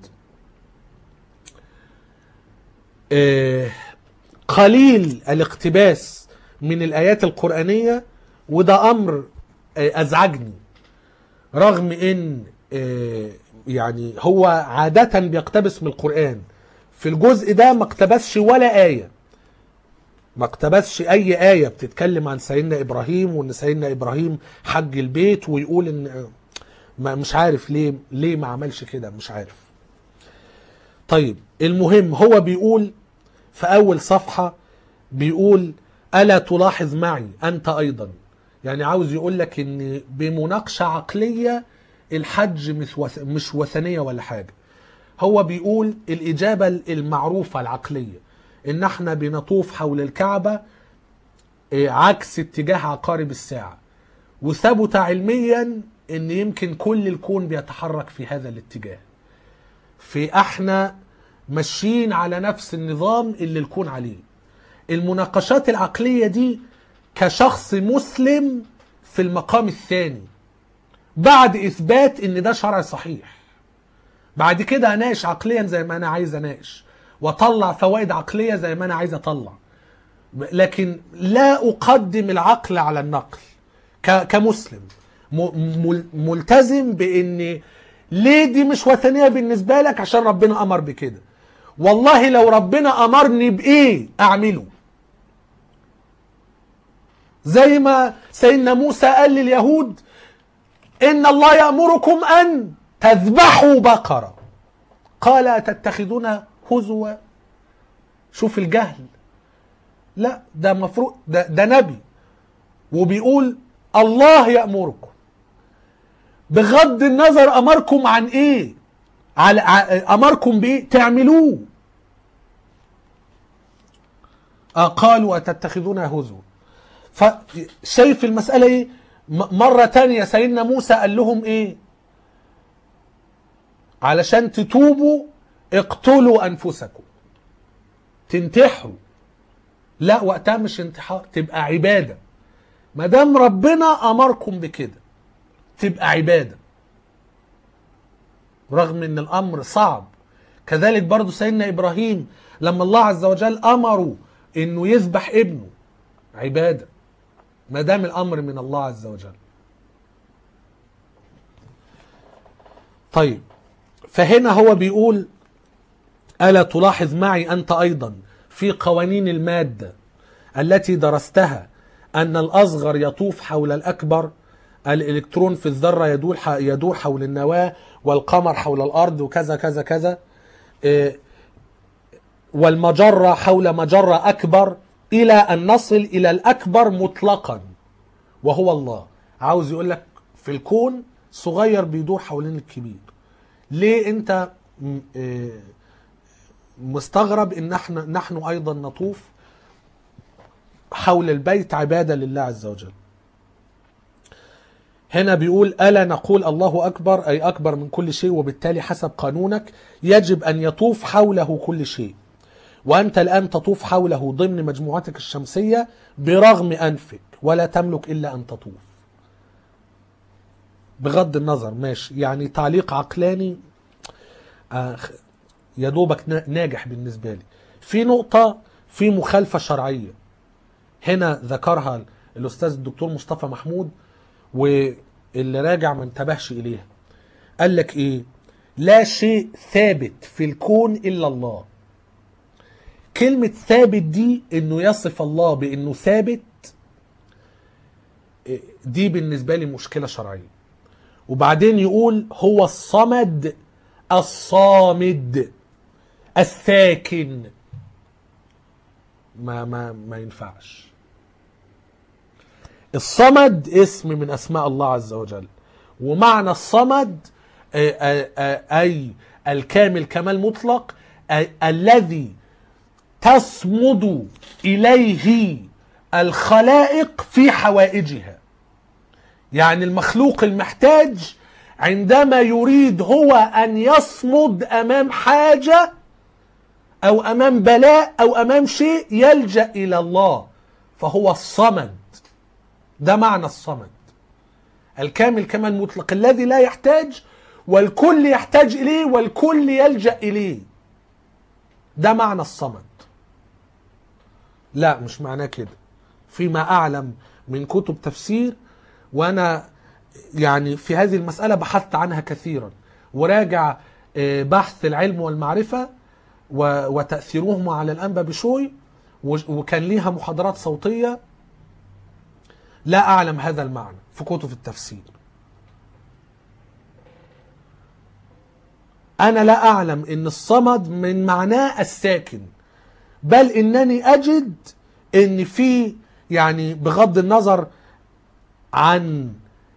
آه، قليل الاقتباس من الآيات القرآنية وده أمر آه، أزعجني رغم إن آه، يعني هو عادة بيقتبس من القرآن في الجزء ده ما اقتبسش ولا آية ما اقتبسش اي آية بتتكلم عن سيدنا ابراهيم وان سيدنا ابراهيم حج البيت ويقول ان ما مش عارف ليه ليه ما عملش كده مش عارف طيب المهم هو بيقول في اول صفحة بيقول الا تلاحظ معي انت ايضا يعني عاوز يقول لك ان بمناقشة عقلية الحج مش وث- مش وثنية ولا حاجة هو بيقول الإجابة المعروفة العقلية إن احنا بنطوف حول الكعبة إيه، عكس اتجاه عقارب الساعة وثبت علميا إن يمكن كل الكون بيتحرك في هذا الاتجاه في احنا ماشيين على نفس النظام اللي الكون عليه المناقشات العقلية دي كشخص مسلم في المقام الثاني بعد إثبات إن ده شرع صحيح بعد كده اناقش عقليا زي ما انا عايز اناقش واطلع فوائد عقليه زي ما انا عايز اطلع لكن لا اقدم العقل على النقل ك- كمسلم م- مل- ملتزم بان ليه دي مش وثنيه بالنسبه لك عشان ربنا امر بكده والله لو ربنا امرني بايه اعمله زي ما سيدنا موسى قال لليهود ان الله يامركم ان تذبحوا بقره قال أتتخذون هزوا شوف الجهل لا ده مفروض ده, ده نبي وبيقول الله يأمركم بغض النظر أمركم عن إيه على ع- أمركم بإيه تعملوه آه قالوا أتتخذون هزوا فشايف المسألة إيه م- مرة تانية سيدنا موسى قال لهم إيه علشان تتوبوا اقتلوا انفسكم تنتحروا لا وقتها مش انتحار تبقى عباده ما دام ربنا امركم بكده تبقى عباده رغم ان الامر صعب كذلك برضو سيدنا ابراهيم لما الله عز وجل امره انه يذبح ابنه عباده ما دام الامر من الله عز وجل طيب فهنا هو بيقول الا تلاحظ معي انت ايضا في قوانين الماده التي درستها ان الاصغر يطوف حول الاكبر الالكترون في الذره يدور ح- يدور حول النواه والقمر حول الارض وكذا كذا كذا إيه، والمجره حول مجره اكبر الى ان نصل الى الاكبر مطلقا وهو الله عاوز يقول لك في الكون صغير بيدور حوالين الكبير ليه انت م- إيه، مستغرب ان احنا نحن ايضا نطوف حول البيت عباده لله عز وجل هنا بيقول ألا نقول الله أكبر أي أكبر من كل شيء وبالتالي حسب قانونك يجب أن يطوف حوله كل شيء وأنت الآن تطوف حوله ضمن مجموعتك الشمسية برغم أنفك ولا تملك إلا أن تطوف بغض النظر ماشي يعني تعليق عقلاني آه، يا دوبك نا- ناجح بالنسبة لي في نقطة في مخالفة شرعية هنا ذكرها الأستاذ الدكتور مصطفى محمود واللي راجع ما انتبهش إليها قال لك إيه لا شيء ثابت في الكون إلا الله كلمة ثابت دي إنه يصف الله بإنه ثابت إيه، دي بالنسبة لي مشكلة شرعية وبعدين يقول هو الصمد الصامد الساكن ما ما ما ينفعش الصمد اسم من اسماء الله عز وجل ومعنى الصمد آه، آه، آه، اي الكامل كمال مطلق آه، الذي تصمد اليه الخلائق في حوائجها يعني المخلوق المحتاج عندما يريد هو ان يصمد امام حاجه او امام بلاء او امام شيء يلجا الى الله فهو الصمد ده معنى الصمد الكامل كمال مطلق الذي لا يحتاج والكل يحتاج اليه والكل يلجا اليه ده معنى الصمد لا مش معناه كده فيما اعلم من كتب تفسير وانا يعني في هذه المساله بحثت عنها كثيرا وراجع آه، بحث العلم والمعرفه و- وتاثيرهما على الانبا بشوي و- وكان ليها محاضرات صوتيه لا اعلم هذا المعنى في كتب التفسير انا لا اعلم ان الصمد من معناه الساكن بل انني اجد ان في يعني بغض النظر عن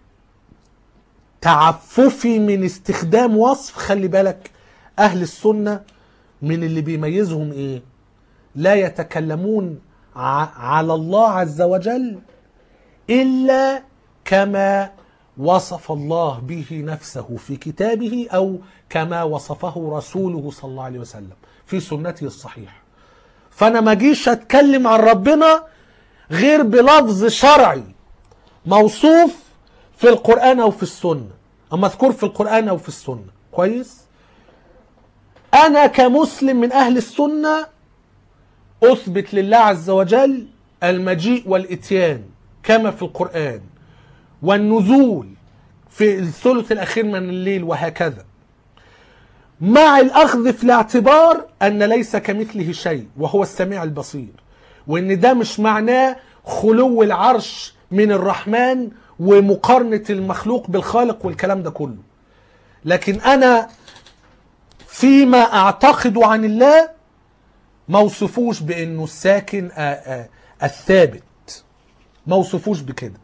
تعففي من استخدام وصف خلي بالك اهل السنه من اللي بيميزهم ايه لا يتكلمون ع- على الله عز وجل الا كما وصف الله به نفسه في كتابه او كما وصفه رسوله صلى الله عليه وسلم في سنته الصحيحه فانا ما اجيش اتكلم عن ربنا غير بلفظ شرعي موصوف في القرآن أو في السنة أو مذكور في القرآن أو في السنة كويس أنا كمسلم من أهل السنة أثبت لله عز وجل المجيء والإتيان كما في القرآن والنزول في الثلث الأخير من الليل وهكذا مع الأخذ في الاعتبار أن ليس كمثله شيء وهو السميع البصير وإن ده مش معناه خلو العرش من الرحمن ومقارنة المخلوق بالخالق والكلام ده كله لكن أنا فيما أعتقد عن الله ما وصفوش بأنه الساكن آه، آه، الثابت ما وصفوش بكده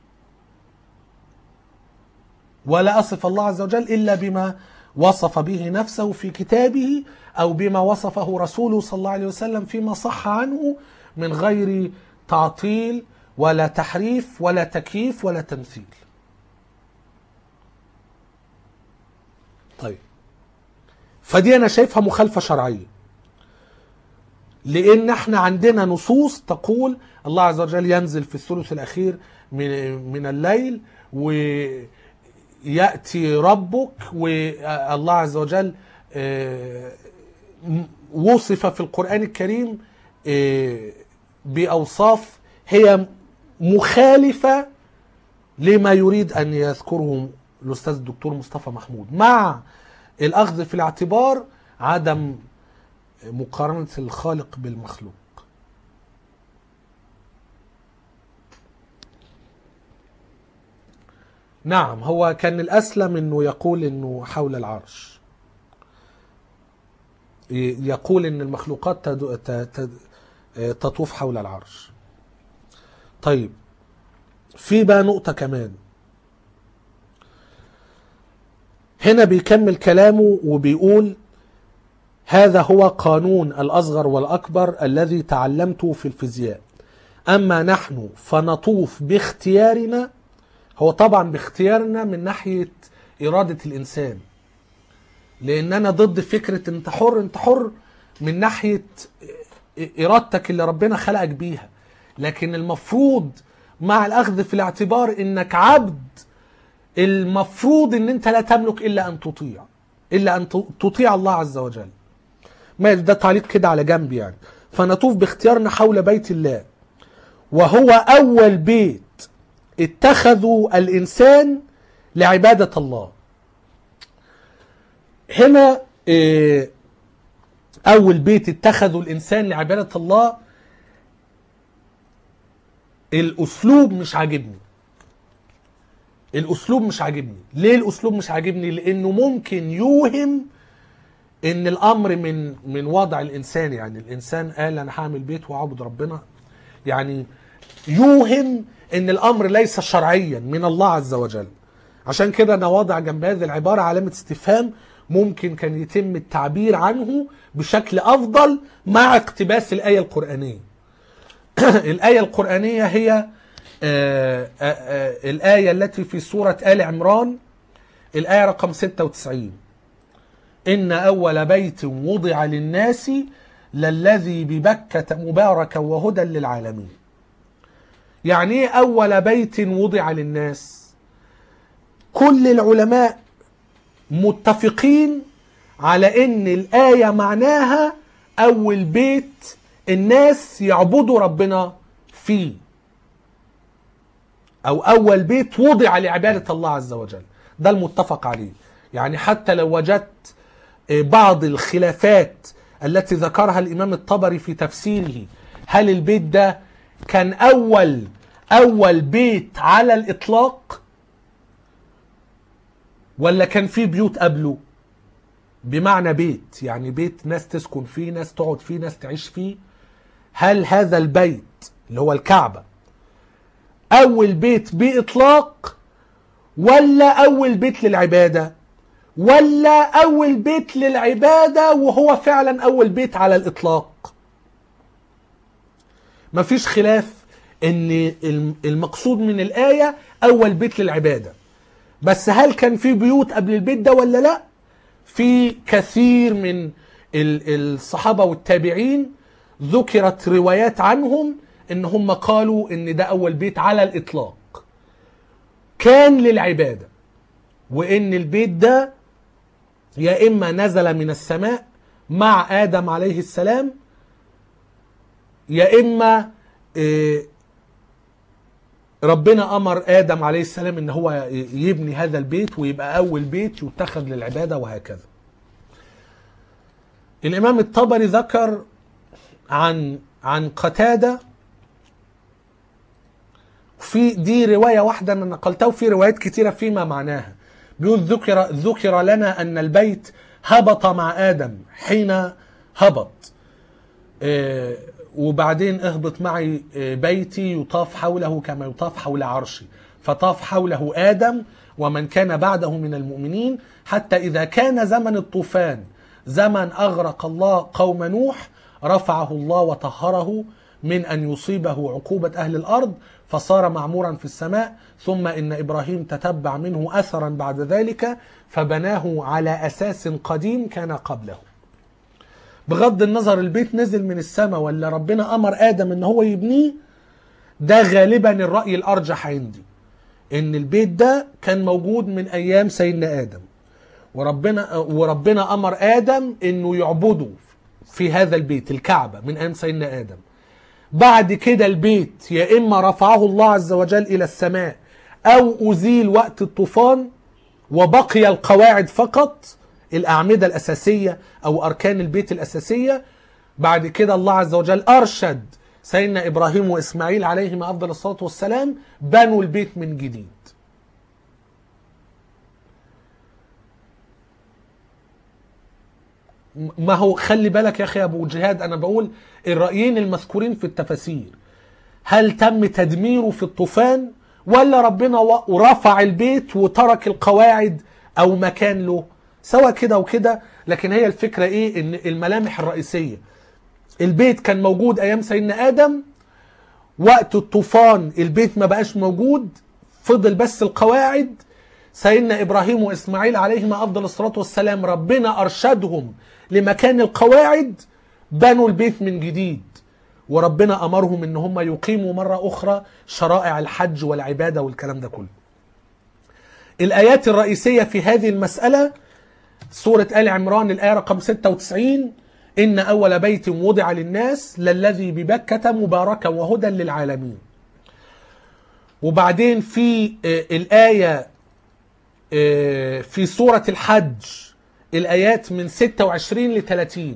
ولا أصف الله عز وجل إلا بما وصف به نفسه في كتابه أو بما وصفه رسوله صلى الله عليه وسلم فيما صح عنه من غير تعطيل ولا تحريف ولا تكييف ولا تمثيل طيب فدي أنا شايفها مخالفة شرعية لأن احنا عندنا نصوص تقول الله عز وجل ينزل في الثلث الأخير من من الليل ويأتي ربك والله عز وجل آه، م- وصف في القرآن الكريم آه، بأوصاف هي مخالفة لما يريد أن يذكره الأستاذ الدكتور مصطفى محمود مع الأخذ في الاعتبار عدم مقارنة الخالق بالمخلوق نعم هو كان الأسلم أنه يقول أنه حول العرش ي- يقول أن المخلوقات تد- ت- ت- تطوف حول العرش طيب في بقى نقطة كمان هنا بيكمل كلامه وبيقول هذا هو قانون الأصغر والأكبر الذي تعلمته في الفيزياء أما نحن فنطوف باختيارنا هو طبعا باختيارنا من ناحية إرادة الإنسان لأن أنا ضد فكرة أنت حر أنت حر من ناحية إرادتك اللي ربنا خلقك بيها لكن المفروض مع الأخذ في الاعتبار أنك عبد المفروض أن أنت لا تملك إلا أن تطيع إلا أن تطيع الله عز وجل ماشي ده تعليق كده على جنب يعني فنطوف باختيارنا حول بيت الله وهو أول بيت اتخذوا الإنسان لعبادة الله هنا إيه، أول بيت اتخذوا الإنسان لعبادة الله الأسلوب مش عاجبني الأسلوب مش عاجبني ليه الأسلوب مش عاجبني لأنه ممكن يوهم ان الامر من من وضع الانسان يعني الانسان قال انا هعمل بيت واعبد ربنا يعني يوهم ان الامر ليس شرعيا من الله عز وجل عشان كده انا واضع جنب هذه العباره علامه استفهام ممكن كان يتم التعبير عنه بشكل افضل مع اقتباس الايه القرانيه الايه القرانيه هي آه، آه، آه، الايه التي في سوره ال عمران الايه رقم 96 إن أول بيت وضع للناس للذي ببكة مباركا وهدى للعالمين يعني إيه أول بيت وضع للناس كل العلماء متفقين على إن الآية معناها أول بيت الناس يعبدوا ربنا فيه أو أول بيت وضع لعبادة الله عز وجل ده المتفق عليه يعني حتى لو وجدت بعض الخلافات التي ذكرها الإمام الطبري في تفسيره هل البيت ده كان أول أول بيت على الإطلاق ولا كان في بيوت قبله بمعنى بيت يعني بيت ناس تسكن فيه ناس تقعد فيه ناس تعيش فيه هل هذا البيت اللي هو الكعبة أول بيت بإطلاق ولا أول بيت للعبادة ولا أول بيت للعبادة وهو فعلا أول بيت على الإطلاق مفيش خلاف ان المقصود من الآية أول بيت للعبادة بس هل كان في بيوت قبل البيت ده ولا لا في كثير من ال- الصحابة والتابعين ذكرت روايات عنهم ان هم قالوا ان ده أول بيت على الإطلاق كان للعبادة وان البيت ده يا إما نزل من السماء مع آدم عليه السلام يا إما إيه، ربنا أمر آدم عليه السلام إن هو يبني هذا البيت ويبقى أول بيت يتخذ للعبادة وهكذا الإمام الطبري ذكر عن عن قتادة في دي رواية واحدة أنا نقلتها وفي روايات كتيرة فيما معناها بيقول ذكر ذكر لنا أن البيت هبط مع آدم حين هبط آه، وبعدين اهبط معي آه، بيتي يطاف حوله كما يطاف حول عرشي فطاف حوله آدم ومن كان بعده من المؤمنين حتى إذا كان زمن الطوفان زمن أغرق الله قوم نوح رفعه الله وطهره من أن يصيبه عقوبة أهل الأرض فصار معمورا في السماء ثم إن إبراهيم تتبع منه أثرا بعد ذلك فبناه على أساس قديم كان قبله بغض النظر البيت نزل من السماء ولا ربنا أمر آدم إن هو يبنيه ده غالبا الرأي الأرجح عندي إن البيت ده كان موجود من أيام سيدنا آدم وربنا وربنا أمر آدم إنه يعبده في هذا البيت الكعبة من أيام سيدنا آدم بعد كده البيت يا إما رفعه الله عز وجل إلى السماء أو أزيل وقت الطوفان وبقي القواعد فقط الأعمدة الأساسية أو أركان البيت الأساسية بعد كده الله عز وجل أرشد سيدنا إبراهيم وإسماعيل عليهما أفضل الصلاة والسلام بنوا البيت من جديد ما هو خلي بالك يا اخي ابو جهاد انا بقول الرايين المذكورين في التفاسير هل تم تدميره في الطوفان ولا ربنا و- رفع البيت وترك القواعد او مكان له سواء كده وكده لكن هي الفكره ايه ان الملامح الرئيسيه البيت كان موجود ايام سيدنا ادم وقت الطوفان البيت ما بقاش موجود فضل بس القواعد سيدنا ابراهيم واسماعيل عليهما افضل الصلاه والسلام ربنا ارشدهم لمكان القواعد بنوا البيت من جديد وربنا امرهم ان هم يقيموا مره اخرى شرائع الحج والعباده والكلام ده كله. الايات الرئيسيه في هذه المساله سوره ال عمران الايه رقم 96 ان اول بيت وضع للناس للذي ببكه مباركا وهدى للعالمين. وبعدين في آه، الايه آه، في سورة الحج الآيات من 26 ل 30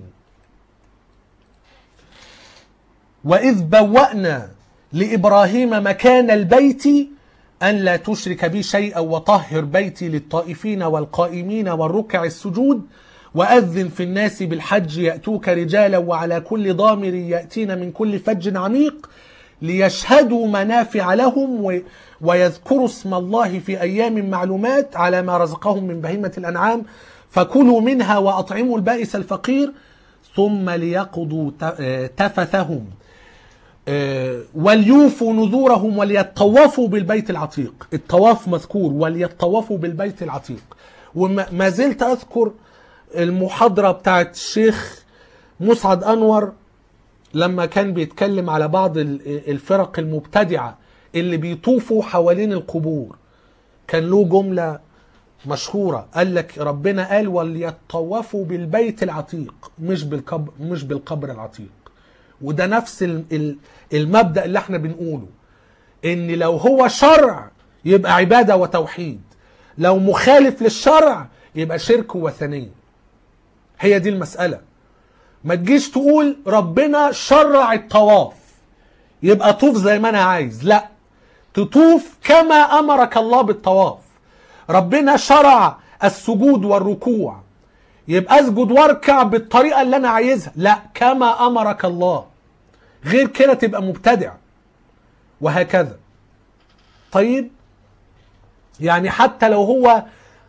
وإذ بوأنا لإبراهيم مكان البيت أن لا تشرك بي شيئا وطهر بيتي للطائفين والقائمين والركع السجود وأذن في الناس بالحج يأتوك رجالا وعلى كل ضامر يأتين من كل فج عميق ليشهدوا منافع لهم و- ويذكروا اسم الله في أيام معلومات على ما رزقهم من بهيمة الأنعام فكلوا منها وأطعموا البائس الفقير ثم ليقضوا ت- آه، تفثهم آه، وليوفوا نذورهم وليطوفوا بالبيت العتيق الطواف مذكور وليطوفوا بالبيت العتيق وما ما زلت أذكر المحاضرة بتاعت الشيخ مسعد أنور لما كان بيتكلم على بعض ال- الفرق المبتدعة اللي بيطوفوا حوالين القبور كان له جملة مشهورة قال لك ربنا قال وليطوفوا بالبيت العتيق مش بالقبر مش بالقبر العتيق وده نفس ال- ال- المبدأ اللي احنا بنقوله ان لو هو شرع يبقى عبادة وتوحيد لو مخالف للشرع يبقى شرك وثنية هي دي المسألة ما تجيش تقول ربنا شرع الطواف يبقى طوف زي ما انا عايز لا تطوف كما امرك الله بالطواف ربنا شرع السجود والركوع يبقى اسجد واركع بالطريقه اللي انا عايزها لا كما امرك الله غير كده تبقى مبتدع وهكذا طيب يعني حتى لو هو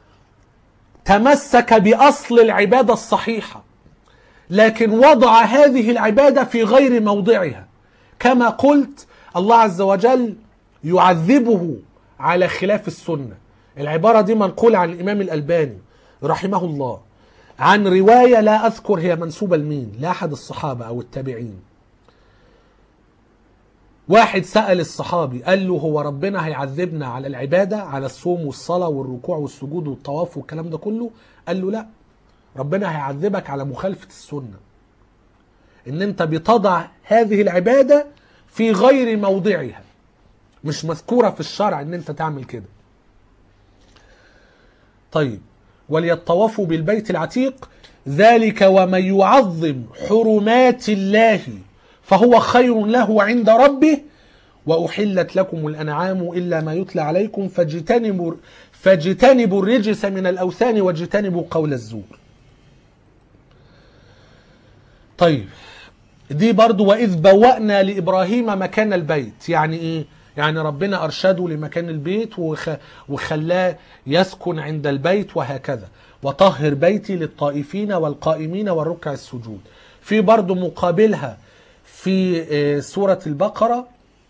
تمسك باصل العباده الصحيحه لكن وضع هذه العباده في غير موضعها كما قلت الله عز وجل يعذبه على خلاف السنه العباره دي منقوله عن الامام الالباني رحمه الله عن روايه لا اذكر هي منسوبه لمين لاحد الصحابه او التابعين واحد سأل الصحابي قال له هو ربنا هيعذبنا على العبادة على الصوم والصلاة والركوع والسجود والطواف والكلام ده كله قال له لا ربنا هيعذبك على مخالفة السنة ان انت بتضع هذه العبادة في غير موضعها مش مذكورة في الشرع ان انت تعمل كده طيب وليطوفوا بالبيت العتيق ذلك ومن يعظم حرمات الله فهو خير له عند ربه وأحلت لكم الأنعام إلا ما يتلى عليكم فاجتنبوا فاجتنبوا الرجس من الأوثان واجتنبوا قول الزور طيب دي برضو وإذ بوأنا لإبراهيم مكان البيت يعني إيه يعني ربنا أرشده لمكان البيت وخ... وخلاه يسكن عند البيت وهكذا وطهر بيتي للطائفين والقائمين والركع السجود في برضو مقابلها في آه، سورة البقرة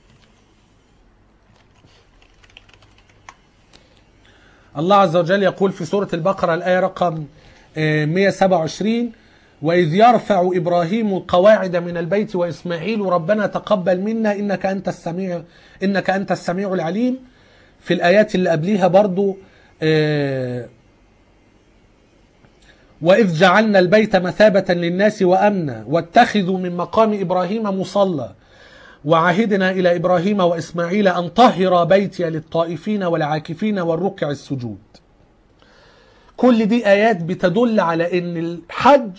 الله عز وجل يقول في سورة البقرة الآية رقم آه، 127 وإذ يرفع إبراهيم القواعد من البيت وإسماعيل ربنا تقبل منا إنك أنت السميع إنك أنت السميع العليم في الآيات اللي قبليها برضو آه، وإذ جعلنا البيت مثابة للناس وأمنا واتخذوا من مقام إبراهيم مصلى وعهدنا إلى إبراهيم وإسماعيل أن طهر بيتي للطائفين والعاكفين والركع السجود كل دي آيات بتدل على أن الحج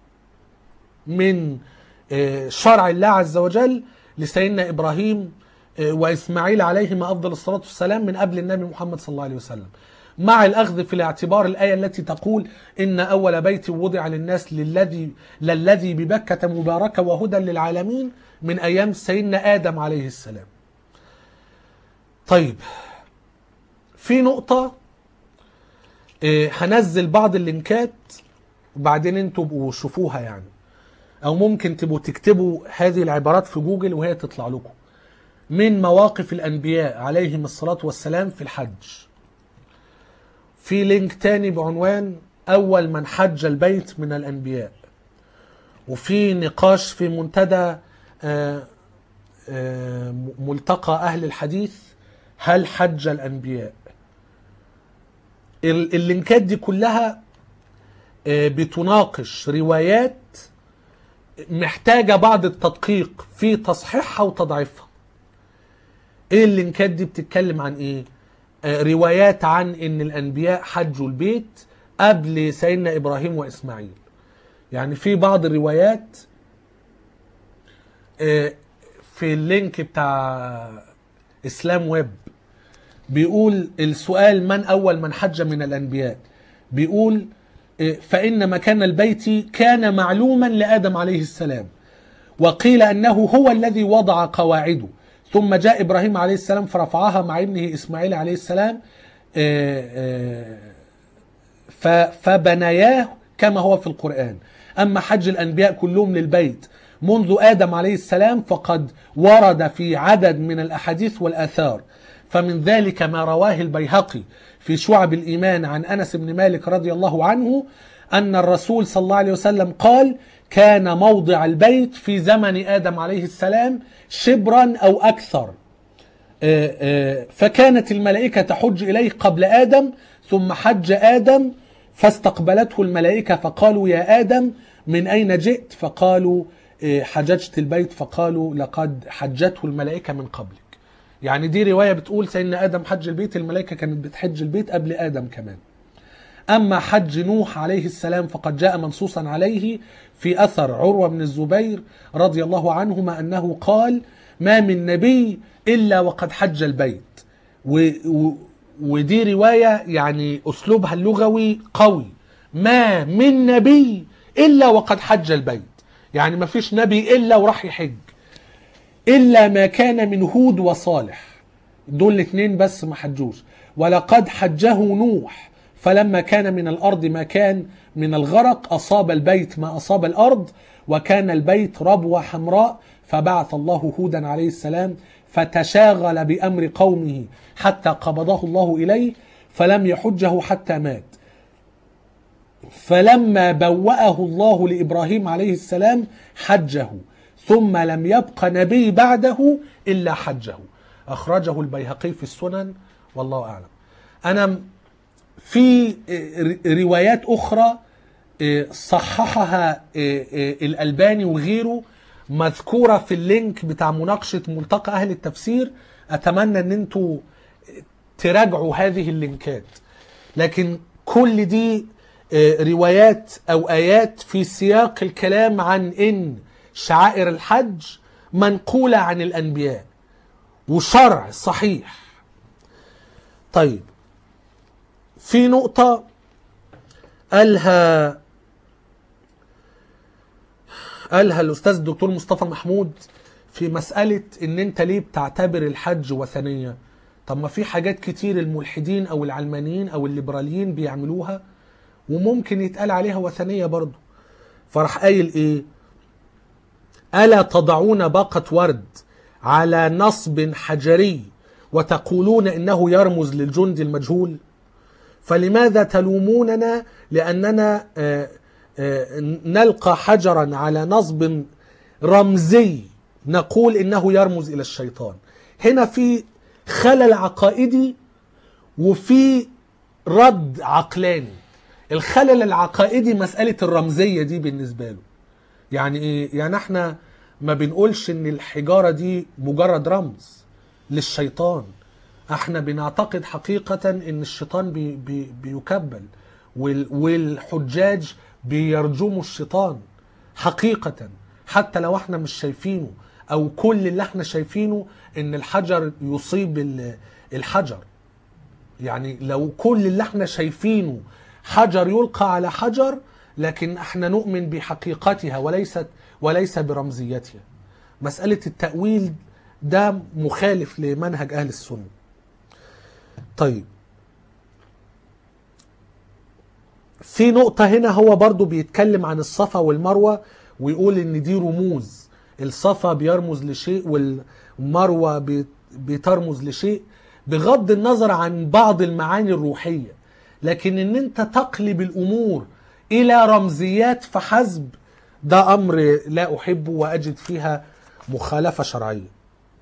من آه، شرع الله عز وجل لسيدنا إبراهيم آه، وإسماعيل عليهما أفضل الصلاة والسلام من قبل النبي محمد صلى الله عليه وسلم مع الأخذ في الاعتبار الآية التي تقول إن أول بيت وضع للناس للذي للذي ببكة مباركة وهدى للعالمين من أيام سيدنا آدم عليه السلام طيب في نقطة آه، هنزل بعض اللينكات وبعدين انتوا بقوا شوفوها يعني او ممكن تبقوا تكتبوا هذه العبارات في جوجل وهي تطلع لكم من مواقف الانبياء عليهم الصلاة والسلام في الحج في لينك تاني بعنوان اول من حج البيت من الانبياء وفي نقاش في منتدى آه، آه، ملتقى اهل الحديث هل حج الانبياء ال- اللينكات دي كلها آه، بتناقش روايات محتاجة بعض التدقيق في تصحيحها وتضعيفها ايه اللينكات دي بتتكلم عن ايه آه، روايات عن ان الانبياء حجوا البيت قبل سيدنا ابراهيم واسماعيل يعني في بعض الروايات آه، في اللينك بتاع اسلام ويب بيقول السؤال من اول من حج من الانبياء بيقول إيه، فان مكان البيت كان معلوما لادم عليه السلام وقيل انه هو الذي وضع قواعده ثم جاء ابراهيم عليه السلام فرفعها مع ابنه اسماعيل عليه السلام إيه، إيه، ف- فبنياه كما هو في القرآن أما حج الأنبياء كلهم للبيت منذ آدم عليه السلام فقد ورد في عدد من الأحاديث والآثار فمن ذلك ما رواه البيهقي في شعب الإيمان عن أنس بن مالك رضي الله عنه أن الرسول صلى الله عليه وسلم قال كان موضع البيت في زمن آدم عليه السلام شبرا أو أكثر آه، آه، فكانت الملائكة تحج إليه قبل آدم ثم حج آدم فاستقبلته الملائكة فقالوا يا آدم من أين جئت فقالوا آه، حججت البيت فقالوا لقد حجته الملائكة من قبلك يعني دي رواية بتقول سيدنا آدم حج البيت الملائكة كانت بتحج البيت قبل آدم كمان أما حج نوح عليه السلام فقد جاء منصوصا عليه في أثر عروة بن الزبير رضي الله عنهما أنه قال ما من نبي إلا وقد حج البيت و و ودي رواية يعني أسلوبها اللغوي قوي ما من نبي إلا وقد حج البيت يعني ما فيش نبي إلا وراح يحج إلا ما كان من هود وصالح دول الاثنين بس ما حجوش ولقد حجه نوح فلما كان من الأرض ما كان من الغرق أصاب البيت ما أصاب الأرض وكان البيت ربوة حمراء فبعث الله هودا عليه السلام فتشاغل بأمر قومه حتى قبضه الله إليه فلم يحجه حتى مات فلما بوأه الله لإبراهيم عليه السلام حجه ثم لم يبق نبي بعده إلا حجه أخرجه البيهقي في السنن والله أعلم أنا في روايات أخرى صححها الألباني وغيره مذكورة في اللينك بتاع مناقشة ملتقى أهل التفسير أتمنى أن انتوا تراجعوا هذه اللينكات لكن كل دي روايات أو آيات في سياق الكلام عن إن شعائر الحج منقولة عن الأنبياء وشرع صحيح طيب في نقطة قالها قالها الأستاذ الدكتور مصطفى محمود في مسألة إن أنت ليه بتعتبر الحج وثنية طب ما في حاجات كتير الملحدين أو العلمانيين أو الليبراليين بيعملوها وممكن يتقال عليها وثنية برضو فراح قايل إيه ألا تضعون باقة ورد على نصب حجري وتقولون إنه يرمز للجند المجهول فلماذا تلوموننا لأننا نلقى حجرا على نصب رمزي نقول إنه يرمز إلى الشيطان هنا في خلل عقائدي وفي رد عقلاني الخلل العقائدي مسألة الرمزية دي بالنسبة له يعني ايه يعني احنا ما بنقولش ان الحجارة دي مجرد رمز للشيطان احنا بنعتقد حقيقة ان الشيطان بي بي بيكبل وال والحجاج بيرجموا الشيطان حقيقة حتى لو احنا مش شايفينه او كل اللي احنا شايفينه ان الحجر يصيب ال- الحجر يعني لو كل اللي احنا شايفينه حجر يلقى على حجر لكن احنا نؤمن بحقيقتها وليست وليس برمزيتها مسألة التأويل ده مخالف لمنهج أهل السنة طيب في نقطة هنا هو برضو بيتكلم عن الصفا والمروة ويقول ان دي رموز الصفا بيرمز لشيء والمروة بي- بترمز لشيء بغض النظر عن بعض المعاني الروحية لكن ان انت تقلب الامور الى رمزيات فحسب ده امر لا احبه واجد فيها مخالفة شرعية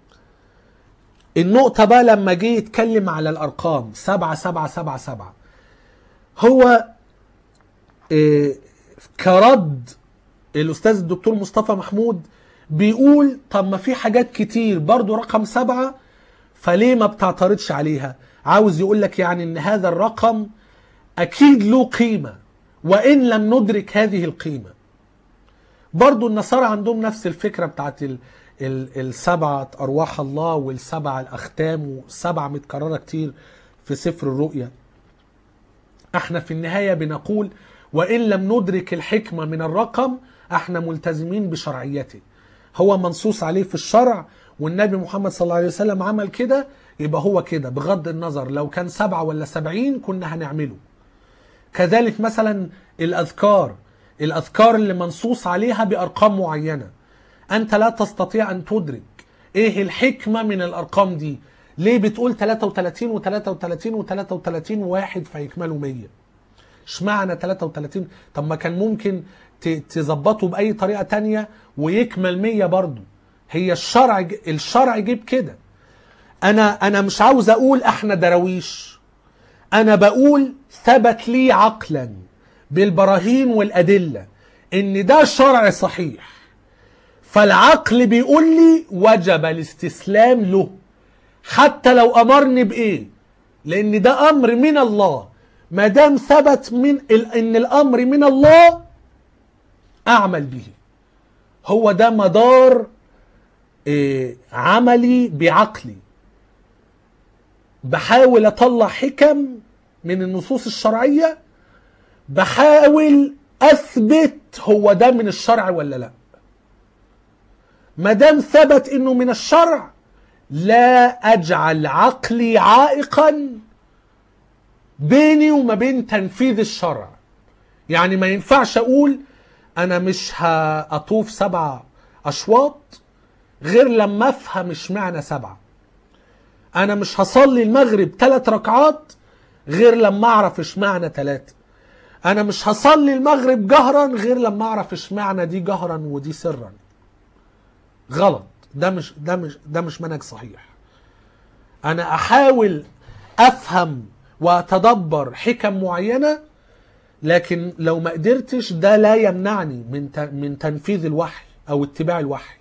النقطة بقى لما جه يتكلم على الارقام سبعة سبعة سبعة سبعة هو إيه، كرد الاستاذ الدكتور مصطفى محمود بيقول طب ما في حاجات كتير برضو رقم سبعة فليه ما بتعترضش عليها عاوز يقول لك يعني ان هذا الرقم اكيد له قيمة وان لم ندرك هذه القيمة برضو النصارى عندهم نفس الفكرة بتاعت ال ال السبعة أرواح الله والسبع الأختام والسبعة متكررة كتير في سفر الرؤيا احنا في النهاية بنقول وإن لم ندرك الحكمة من الرقم احنا ملتزمين بشرعيته هو منصوص عليه في الشرع والنبي محمد صلى الله عليه وسلم عمل كده يبقى هو كده بغض النظر لو كان سبعة ولا سبعين كنا هنعمله كذلك مثلا الأذكار الأذكار اللي منصوص عليها بأرقام معينة أنت لا تستطيع أن تدرك إيه الحكمة من الأرقام دي ليه بتقول 33 و33 و33 واحد فيكملوا 100 اشمعنى 33 طب ما كان ممكن ت- تظبطه بأي طريقة تانية ويكمل 100 برضه هي الشرع ج- الشرع جيب كده انا انا مش عاوز اقول احنا دراويش انا بقول ثبت لي عقلا بالبراهين والادله ان ده شرع صحيح فالعقل بيقول لي وجب الاستسلام له حتى لو امرني بايه لان ده امر من الله ما دام ثبت من ال- ان الامر من الله اعمل به هو ده مدار إيه، عملي بعقلي بحاول اطلع حكم من النصوص الشرعيه بحاول اثبت هو ده من الشرع ولا لا ما دام ثبت انه من الشرع لا اجعل عقلي عائقا بيني وما بين تنفيذ الشرع يعني ما ينفعش اقول انا مش هطوف سبع اشواط غير لما افهم اشمعنى سبعه انا مش هصلي المغرب ثلاث ركعات غير لما اعرف اشمعنى ثلاثه انا مش هصلي المغرب جهرا غير لما اعرف اشمعنى دي جهرا ودي سرا غلط ده مش ده مش ده مش منهج صحيح انا احاول افهم واتدبر حكم معينه لكن لو ما قدرتش ده لا يمنعني من ت- من تنفيذ الوحي او اتباع الوحي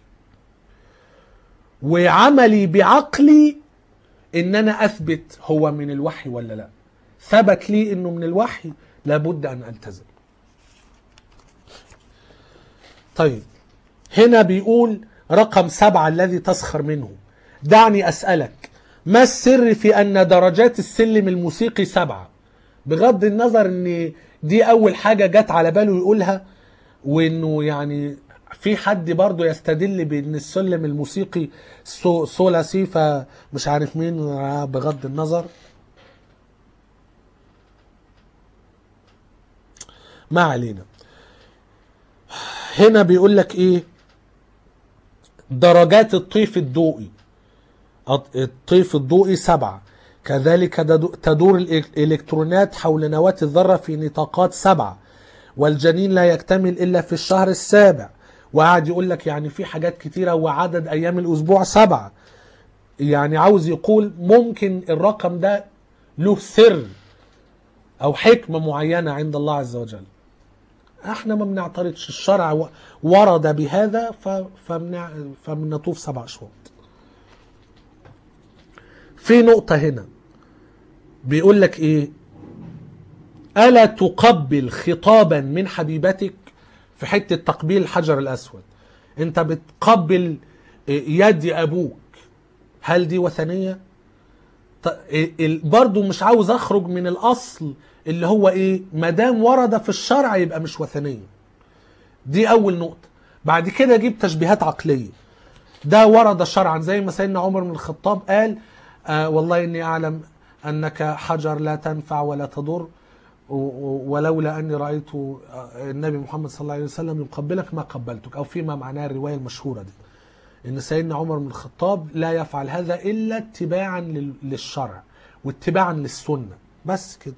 وعملي بعقلي ان انا اثبت هو من الوحي ولا لا ثبت لي انه من الوحي لابد ان التزم طيب هنا بيقول رقم سبعة الذي تسخر منه دعني أسألك ما السر في أن درجات السلم الموسيقي سبعة بغض النظر أن دي أول حاجة جت على باله يقولها وأنه يعني في حد برضه يستدل بأن السلم الموسيقي سو سولا سي فمش عارف مين بغض النظر ما علينا هنا بيقول لك ايه درجات الطيف الضوئي الط- الطيف الضوئي سبعة كذلك دد- تدور الإلكترونات حول نواة الذرة في نطاقات سبعة والجنين لا يكتمل إلا في الشهر السابع وقعد يقول لك يعني في حاجات كتيرة وعدد أيام الأسبوع سبعة يعني عاوز يقول ممكن الرقم ده له سر او حكمه معينه عند الله عز وجل احنا ما بنعترضش الشرع و- ورد بهذا ف- فمنع فبنطوف سبع شهور في نقطة هنا بيقول لك ايه ألا تقبل خطابا من حبيبتك في حتة تقبيل الحجر الأسود انت بتقبل يد أبوك هل دي وثنية ط- ال- برضو مش عاوز اخرج من الاصل اللي هو ايه ما دام ورد في الشرع يبقى مش وثنيه دي اول نقطه بعد كده جيب تشبيهات عقليه ده ورد شرعا زي ما سيدنا عمر بن الخطاب قال آه والله اني اعلم انك حجر لا تنفع ولا تضر و- و- ولولا اني رايت آه، النبي محمد صلى الله عليه وسلم يقبلك ما قبلتك او فيما معناه الروايه المشهوره دي ان سيدنا عمر بن الخطاب لا يفعل هذا الا اتباعا لل- للشرع واتباعا للسنه بس كده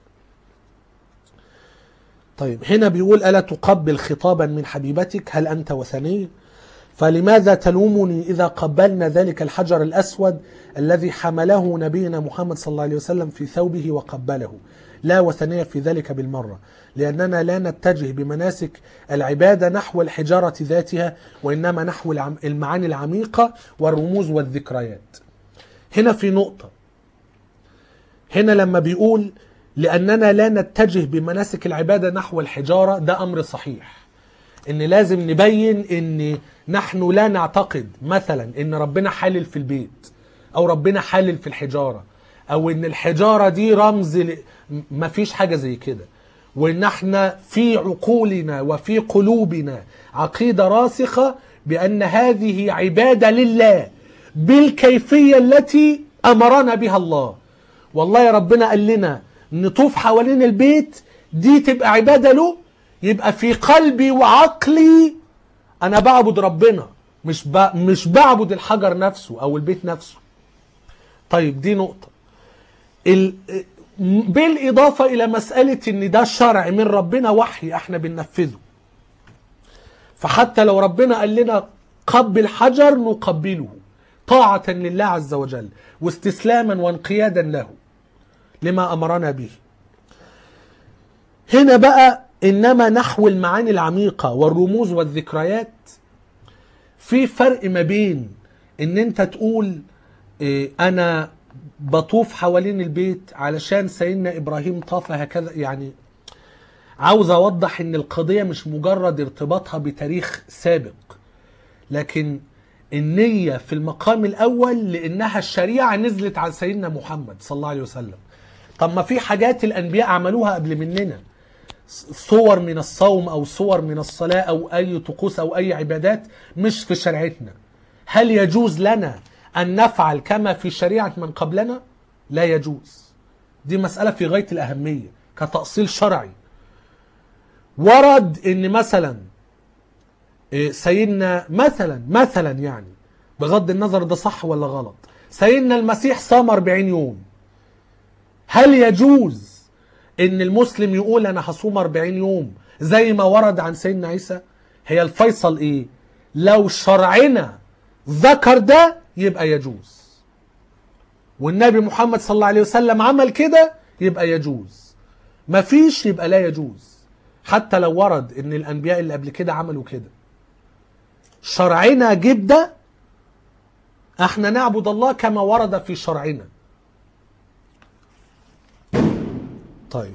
طيب هنا بيقول الا تقبل خطابا من حبيبتك هل انت وثني فلماذا تلومني اذا قبلنا ذلك الحجر الاسود الذي حمله نبينا محمد صلى الله عليه وسلم في ثوبه وقبله لا وثنيه في ذلك بالمره لاننا لا نتجه بمناسك العباده نحو الحجاره ذاتها وانما نحو العم- المعاني العميقه والرموز والذكريات هنا في نقطه هنا لما بيقول لاننا لا نتجه بمناسك العباده نحو الحجاره ده امر صحيح ان لازم نبين ان نحن لا نعتقد مثلا ان ربنا حالل في البيت او ربنا حالل في الحجاره او ان الحجاره دي رمز ل... ما فيش حاجه زي كده وان احنا في عقولنا وفي قلوبنا عقيده راسخه بان هذه عباده لله بالكيفيه التي امرنا بها الله والله يا ربنا قال لنا نطوف حوالين البيت دي تبقى عباده له يبقى في قلبي وعقلي انا بعبد ربنا مش ب... مش بعبد الحجر نفسه او البيت نفسه طيب دي نقطه ال... بالاضافه الى مساله ان ده شرع من ربنا وحي احنا بننفذه فحتى لو ربنا قال لنا قبل حجر نقبله طاعه لله عز وجل واستسلاما وانقيادا له لما امرنا به هنا بقى انما نحو المعاني العميقه والرموز والذكريات في فرق ما بين ان انت تقول إيه، انا بطوف حوالين البيت علشان سيدنا ابراهيم طاف هكذا يعني عاوز اوضح ان القضيه مش مجرد ارتباطها بتاريخ سابق لكن النية في المقام الأول لأنها الشريعة نزلت على سيدنا محمد صلى الله عليه وسلم طب ما في حاجات الأنبياء عملوها قبل مننا صور من الصوم أو صور من الصلاة أو أي طقوس أو أي عبادات مش في شريعتنا هل يجوز لنا أن نفعل كما في شريعة من قبلنا؟ لا يجوز دي مسألة في غاية الأهمية كتأصيل شرعي ورد ان مثلا إيه، سيدنا مثلا مثلا يعني بغض النظر ده صح ولا غلط سيدنا المسيح صام 40 يوم هل يجوز ان المسلم يقول انا هصوم 40 يوم زي ما ورد عن سيدنا عيسى هي الفيصل ايه لو شرعنا ذكر ده يبقى يجوز والنبي محمد صلى الله عليه وسلم عمل كده يبقى يجوز مفيش يبقى لا يجوز حتى لو ورد ان الانبياء اللي قبل كده عملوا كده شرعنا جيب ده احنا نعبد الله كما ورد في شرعنا طيب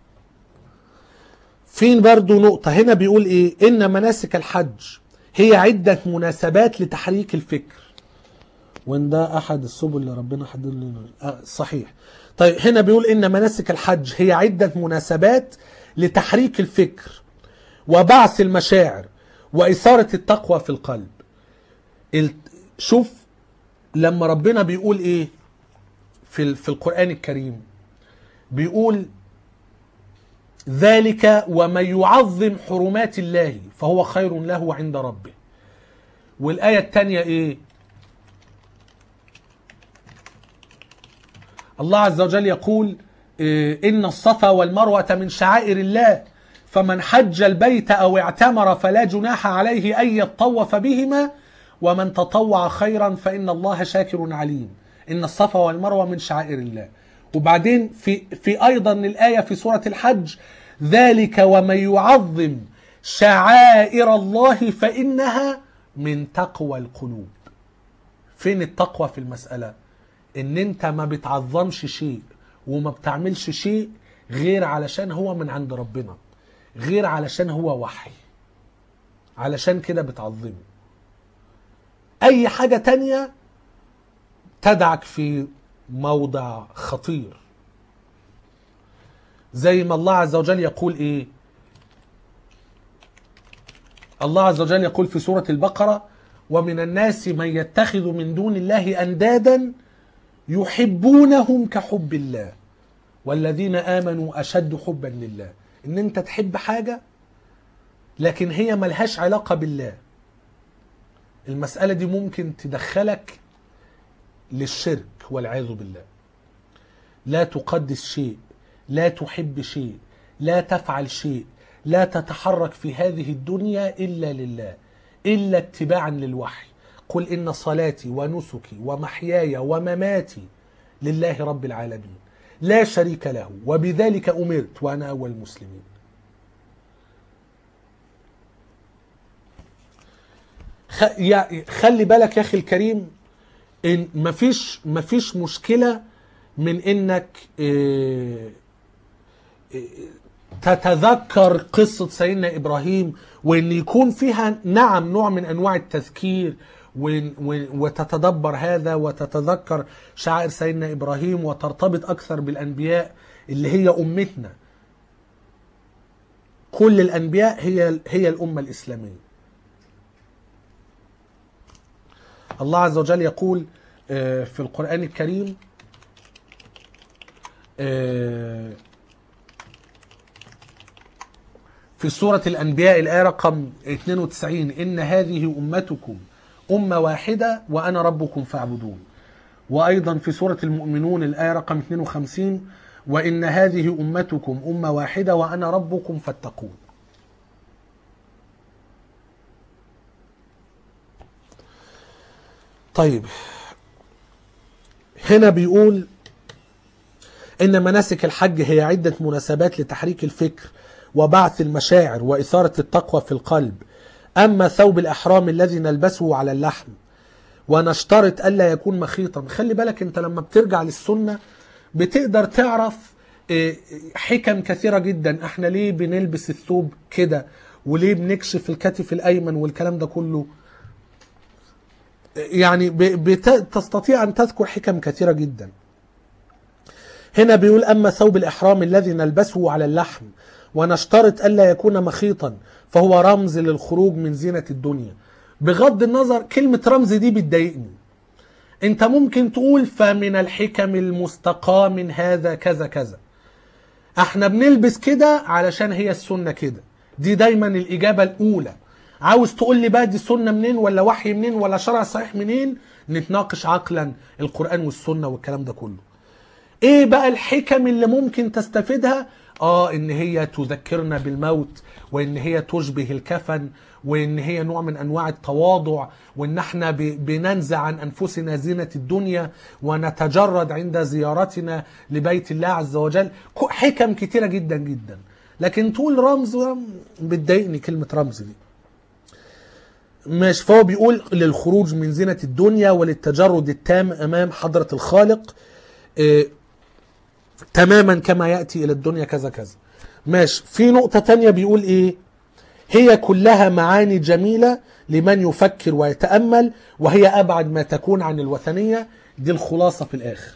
فين برضو نقطة هنا بيقول ايه ان مناسك الحج هي عدة مناسبات لتحريك الفكر وان ده احد السبل اللي ربنا حدد لنا آه صحيح طيب هنا بيقول ان مناسك الحج هي عدة مناسبات لتحريك الفكر وبعث المشاعر وإثارة التقوى في القلب ال- شوف لما ربنا بيقول ايه في ال- في القرآن الكريم بيقول ذلك ومن يعظم حرمات الله فهو خير له عند ربه والآية الثانية ايه الله عز وجل يقول إيه، إن الصفا والمروة من شعائر الله فمن حج البيت أو اعتمر فلا جناح عليه أن يطوف بهما ومن تطوع خيرا فإن الله شاكر عليم إن الصفا والمروة من شعائر الله وبعدين في في ايضا الايه في سوره الحج ذلك ومن يعظم شعائر الله فانها من تقوى القلوب فين التقوى في المساله ان انت ما بتعظمش شيء وما بتعملش شيء غير علشان هو من عند ربنا غير علشان هو وحي علشان كده بتعظمه اي حاجه تانية تدعك في موضع خطير زي ما الله عز وجل يقول ايه الله عز وجل يقول في سورة البقرة ومن الناس من يتخذ من دون الله أندادا يحبونهم كحب الله والذين آمنوا أشد حبا لله إن أنت تحب حاجة لكن هي ملهاش علاقة بالله المسألة دي ممكن تدخلك للشرك والعياذ بالله لا تقدس شيء لا تحب شيء لا تفعل شيء لا تتحرك في هذه الدنيا الا لله الا اتباعا للوحي قل ان صلاتي ونسكي ومحياي ومماتي لله رب العالمين لا شريك له وبذلك امرت وانا اول المسلمين خ- يا- خلي بالك يا اخي الكريم ان مفيش مفيش مشكله من انك إيه، إيه، تتذكر قصه سيدنا ابراهيم وان يكون فيها نعم نوع من انواع التذكير وإن- وإن- وتتدبر هذا وتتذكر شعائر سيدنا ابراهيم وترتبط اكثر بالانبياء اللي هي امتنا كل الانبياء هي هي الامه الاسلاميه الله عز وجل يقول آه، في القرآن الكريم آه، في سورة الأنبياء الآية رقم 92 إن هذه أمتكم أمة واحدة وأنا ربكم فاعبدون وأيضا في سورة المؤمنون الآية رقم 52 وإن هذه أمتكم أمة واحدة وأنا ربكم فاتقون طيب هنا بيقول إن مناسك الحج هي عدة مناسبات لتحريك الفكر وبعث المشاعر وإثارة التقوى في القلب أما ثوب الأحرام الذي نلبسه على اللحم ونشترط ألا يكون مخيطا خلي بالك أنت لما بترجع للسنة بتقدر تعرف إيه، حكم كثيرة جدا احنا ليه بنلبس الثوب كده وليه بنكشف الكتف الأيمن والكلام ده كله يعني ب- بت- تستطيع أن تذكر حكم كثيرة جدا هنا بيقول أما ثوب الإحرام الذي نلبسه على اللحم ونشترط ألا يكون مخيطا فهو رمز للخروج من زينة الدنيا بغض النظر كلمة رمز دي بتضايقني انت ممكن تقول فمن الحكم المستقى من هذا كذا كذا احنا بنلبس كده علشان هي السنة كده دي دايما الإجابة الأولى عاوز تقول لي بقى دي سنة منين ولا وحي منين ولا شرع صحيح منين نتناقش عقلا القرآن والسنة والكلام ده كله ايه بقى الحكم اللي ممكن تستفيدها اه ان هي تذكرنا بالموت وان هي تشبه الكفن وان هي نوع من انواع التواضع وان احنا ب- بننزع عن انفسنا زينة الدنيا ونتجرد عند زيارتنا لبيت الله عز وجل ك- حكم كتيرة جدا جدا لكن تقول رمز بتضايقني كلمة رمز دي ماشي فهو بيقول للخروج من زينة الدنيا وللتجرد التام أمام حضرة الخالق إيه تماما كما يأتي إلى الدنيا كذا كذا ماشي في نقطة تانية بيقول إيه هي كلها معاني جميلة لمن يفكر ويتأمل وهي أبعد ما تكون عن الوثنية دي الخلاصة في الآخر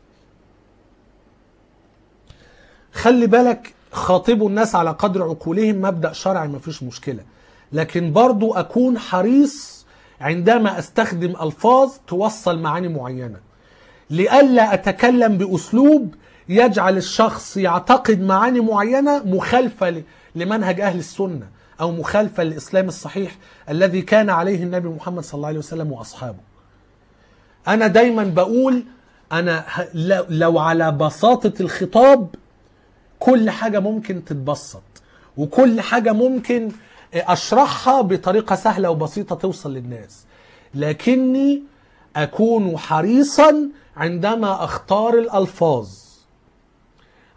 خلي بالك خاطبوا الناس على قدر عقولهم مبدأ شرعي ما فيش مشكلة لكن برضو أكون حريص عندما أستخدم ألفاظ توصل معاني معينة لئلا أتكلم بأسلوب يجعل الشخص يعتقد معاني معينة مخالفة ل- لمنهج أهل السنة أو مخالفة للإسلام الصحيح الذي كان عليه النبي محمد صلى الله عليه وسلم وأصحابه أنا دايما بقول أنا ه- لو- لو على بساطة الخطاب كل حاجة ممكن تتبسط وكل حاجة ممكن أشرحها بطريقة سهلة وبسيطة توصل للناس لكني أكون حريصا عندما أختار الألفاظ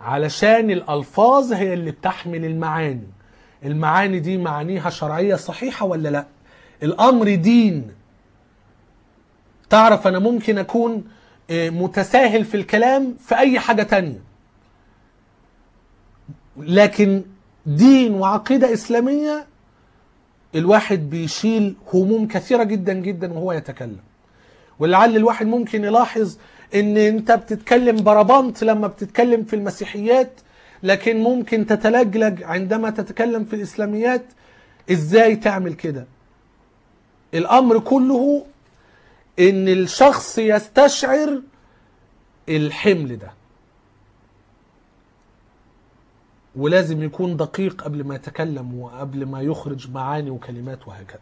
علشان الألفاظ هي اللي بتحمل المعاني المعاني دي معانيها شرعية صحيحة ولا لا الأمر دين تعرف أنا ممكن أكون آه، متساهل في الكلام في أي حاجة تانية لكن دين وعقيدة إسلامية الواحد بيشيل هموم كثيرة جدا جدا وهو يتكلم ولعل الواحد ممكن يلاحظ ان انت بتتكلم بربنت لما بتتكلم في المسيحيات لكن ممكن تتلجلج عندما تتكلم في الاسلاميات ازاي تعمل كده الامر كله ان الشخص يستشعر الحمل ده ولازم يكون دقيق قبل ما يتكلم وقبل ما يخرج معاني وكلمات وهكذا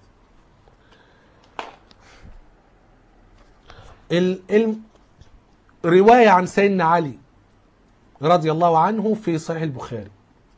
ال- ال- رواية عن سيدنا علي رضي الله عنه في صحيح البخاري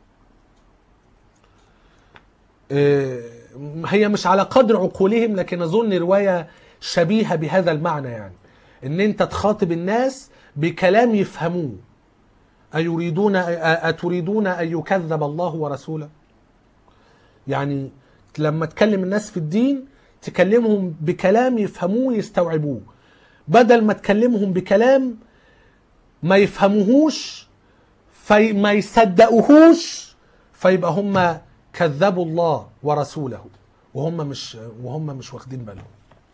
آه، هي مش على قدر عقولهم لكن أظن رواية شبيهة بهذا المعنى يعني ان انت تخاطب الناس بكلام يفهموه أيريدون أتريدون أن يكذب الله ورسوله يعني لما تكلم الناس في الدين تكلمهم بكلام يفهموه يستوعبوه بدل ما تكلمهم بكلام ما يفهموهوش فما يصدقوهوش فيبقى هم كذبوا الله ورسوله وهم مش وهم مش واخدين بالهم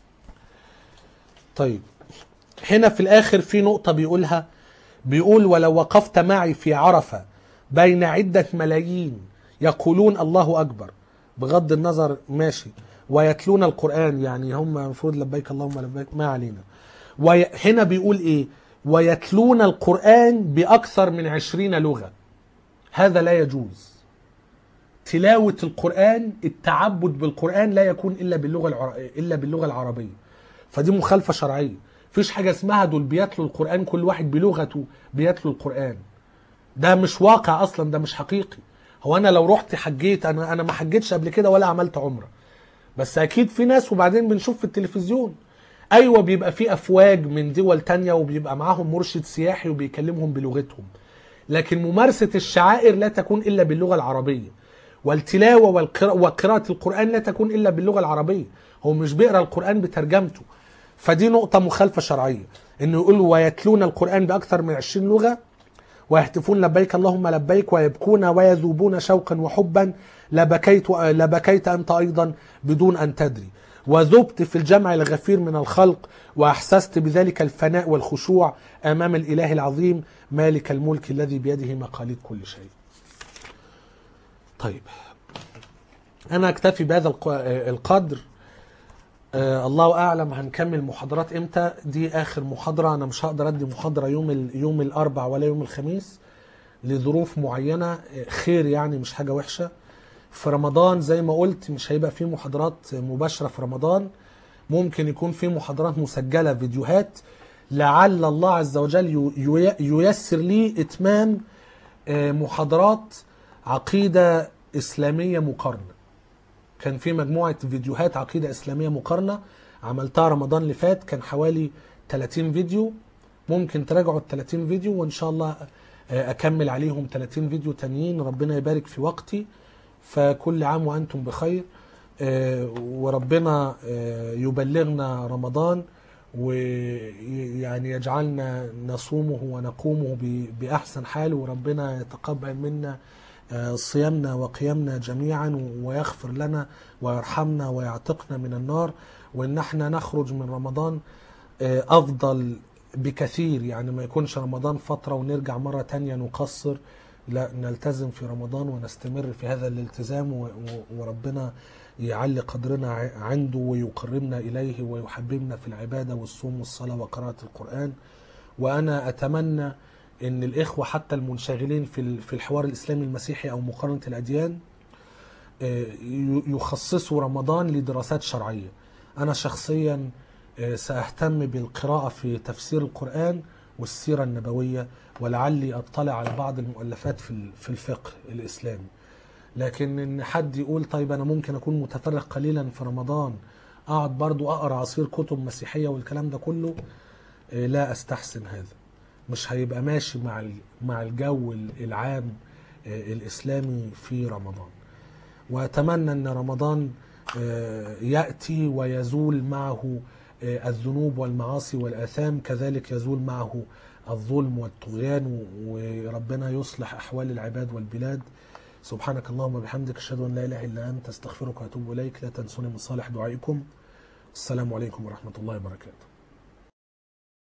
طيب هنا في الاخر في نقطة بيقولها بيقول ولو وقفت معي في عرفة بين عدة ملايين يقولون الله أكبر بغض النظر ماشي ويتلون القرآن يعني هم المفروض لبيك اللهم لبيك ما علينا وهنا بيقول إيه ويتلون القرآن بأكثر من عشرين لغة هذا لا يجوز تلاوة القرآن التعبد بالقرآن لا يكون إلا باللغة العر... إلا باللغة العربية فدي مخالفة شرعية مفيش حاجة اسمها دول بيتلوا القرآن كل واحد بلغته بيتلوا القرآن ده مش واقع أصلا ده مش حقيقي هو أنا لو رحت حجيت أنا أنا ما حجيتش قبل كده ولا عملت عمرة بس أكيد في ناس وبعدين بنشوف في التلفزيون أيوة بيبقى في أفواج من دول تانية وبيبقى معاهم مرشد سياحي وبيكلمهم بلغتهم لكن ممارسة الشعائر لا تكون إلا باللغة العربية والتلاوة والقراءة وقراءة القرآن لا تكون إلا باللغة العربية هو مش بيقرأ القرآن بترجمته فدي نقطة مخالفة شرعية انه يقول ويتلون القرآن بأكثر من 20 لغة ويهتفون لبيك اللهم لبيك ويبكون ويذوبون شوقا وحبا لبكيت لبكيت أنت أيضا بدون أن تدري وذبت في الجمع الغفير من الخلق وأحسست بذلك الفناء والخشوع أمام الإله العظيم مالك الملك الذي بيده مقاليد كل شيء طيب أنا أكتفي بهذا الق- القدر آه الله اعلم هنكمل محاضرات امتى دي اخر محاضره انا مش هقدر ادي محاضره يوم ال... يوم الاربع ولا يوم الخميس لظروف معينه آه، خير يعني مش حاجه وحشه في رمضان زي ما قلت مش هيبقى في محاضرات مباشره في رمضان ممكن يكون في محاضرات مسجله فيديوهات لعل الله عز وجل ي- ي- ييسر لي اتمام آه، محاضرات عقيده اسلاميه مقارنه كان في مجموعة فيديوهات عقيدة إسلامية مقارنة عملتها رمضان اللي فات كان حوالي 30 فيديو ممكن تراجعوا ال 30 فيديو وإن شاء الله آه، أكمل عليهم 30 فيديو تانيين ربنا يبارك في وقتي فكل عام وأنتم بخير آه، وربنا آه، يبلغنا رمضان ويعني يجعلنا نصومه ونقومه ب- بأحسن حال وربنا يتقبل منا آه، صيامنا وقيامنا جميعا ويغفر لنا ويرحمنا ويعتقنا من النار وان احنا نخرج من رمضان آه، افضل بكثير يعني ما يكونش رمضان فترة ونرجع مرة تانية نقصر لا نلتزم في رمضان ونستمر في هذا الالتزام و- و- وربنا يعلي قدرنا ع- عنده ويقربنا إليه ويحببنا في العبادة والصوم والصلاة وقراءة القرآن وأنا أتمنى ان الاخوه حتى المنشغلين في ال- في الحوار الاسلامي المسيحي او مقارنه الاديان آه، ي- يخصصوا رمضان لدراسات شرعيه انا شخصيا آه، ساهتم بالقراءه في تفسير القران والسيره النبويه ولعلي اطلع على بعض المؤلفات في ال- في الفقه الاسلامي لكن ان حد يقول طيب انا ممكن اكون متفرغ قليلا في رمضان اقعد برضو اقرا عصير كتب مسيحيه والكلام ده كله آه، لا استحسن هذا مش هيبقى ماشي مع ال- مع الجو ال- العام آه، الاسلامي في رمضان واتمنى ان رمضان آه، ياتي ويزول معه آه، الذنوب والمعاصي والاثام كذلك يزول معه الظلم والطغيان و- وربنا يصلح احوال العباد والبلاد سبحانك اللهم وبحمدك اشهد ان لا اله الا انت استغفرك واتوب اليك لا تنسوني من صالح دعائكم السلام عليكم ورحمه الله وبركاته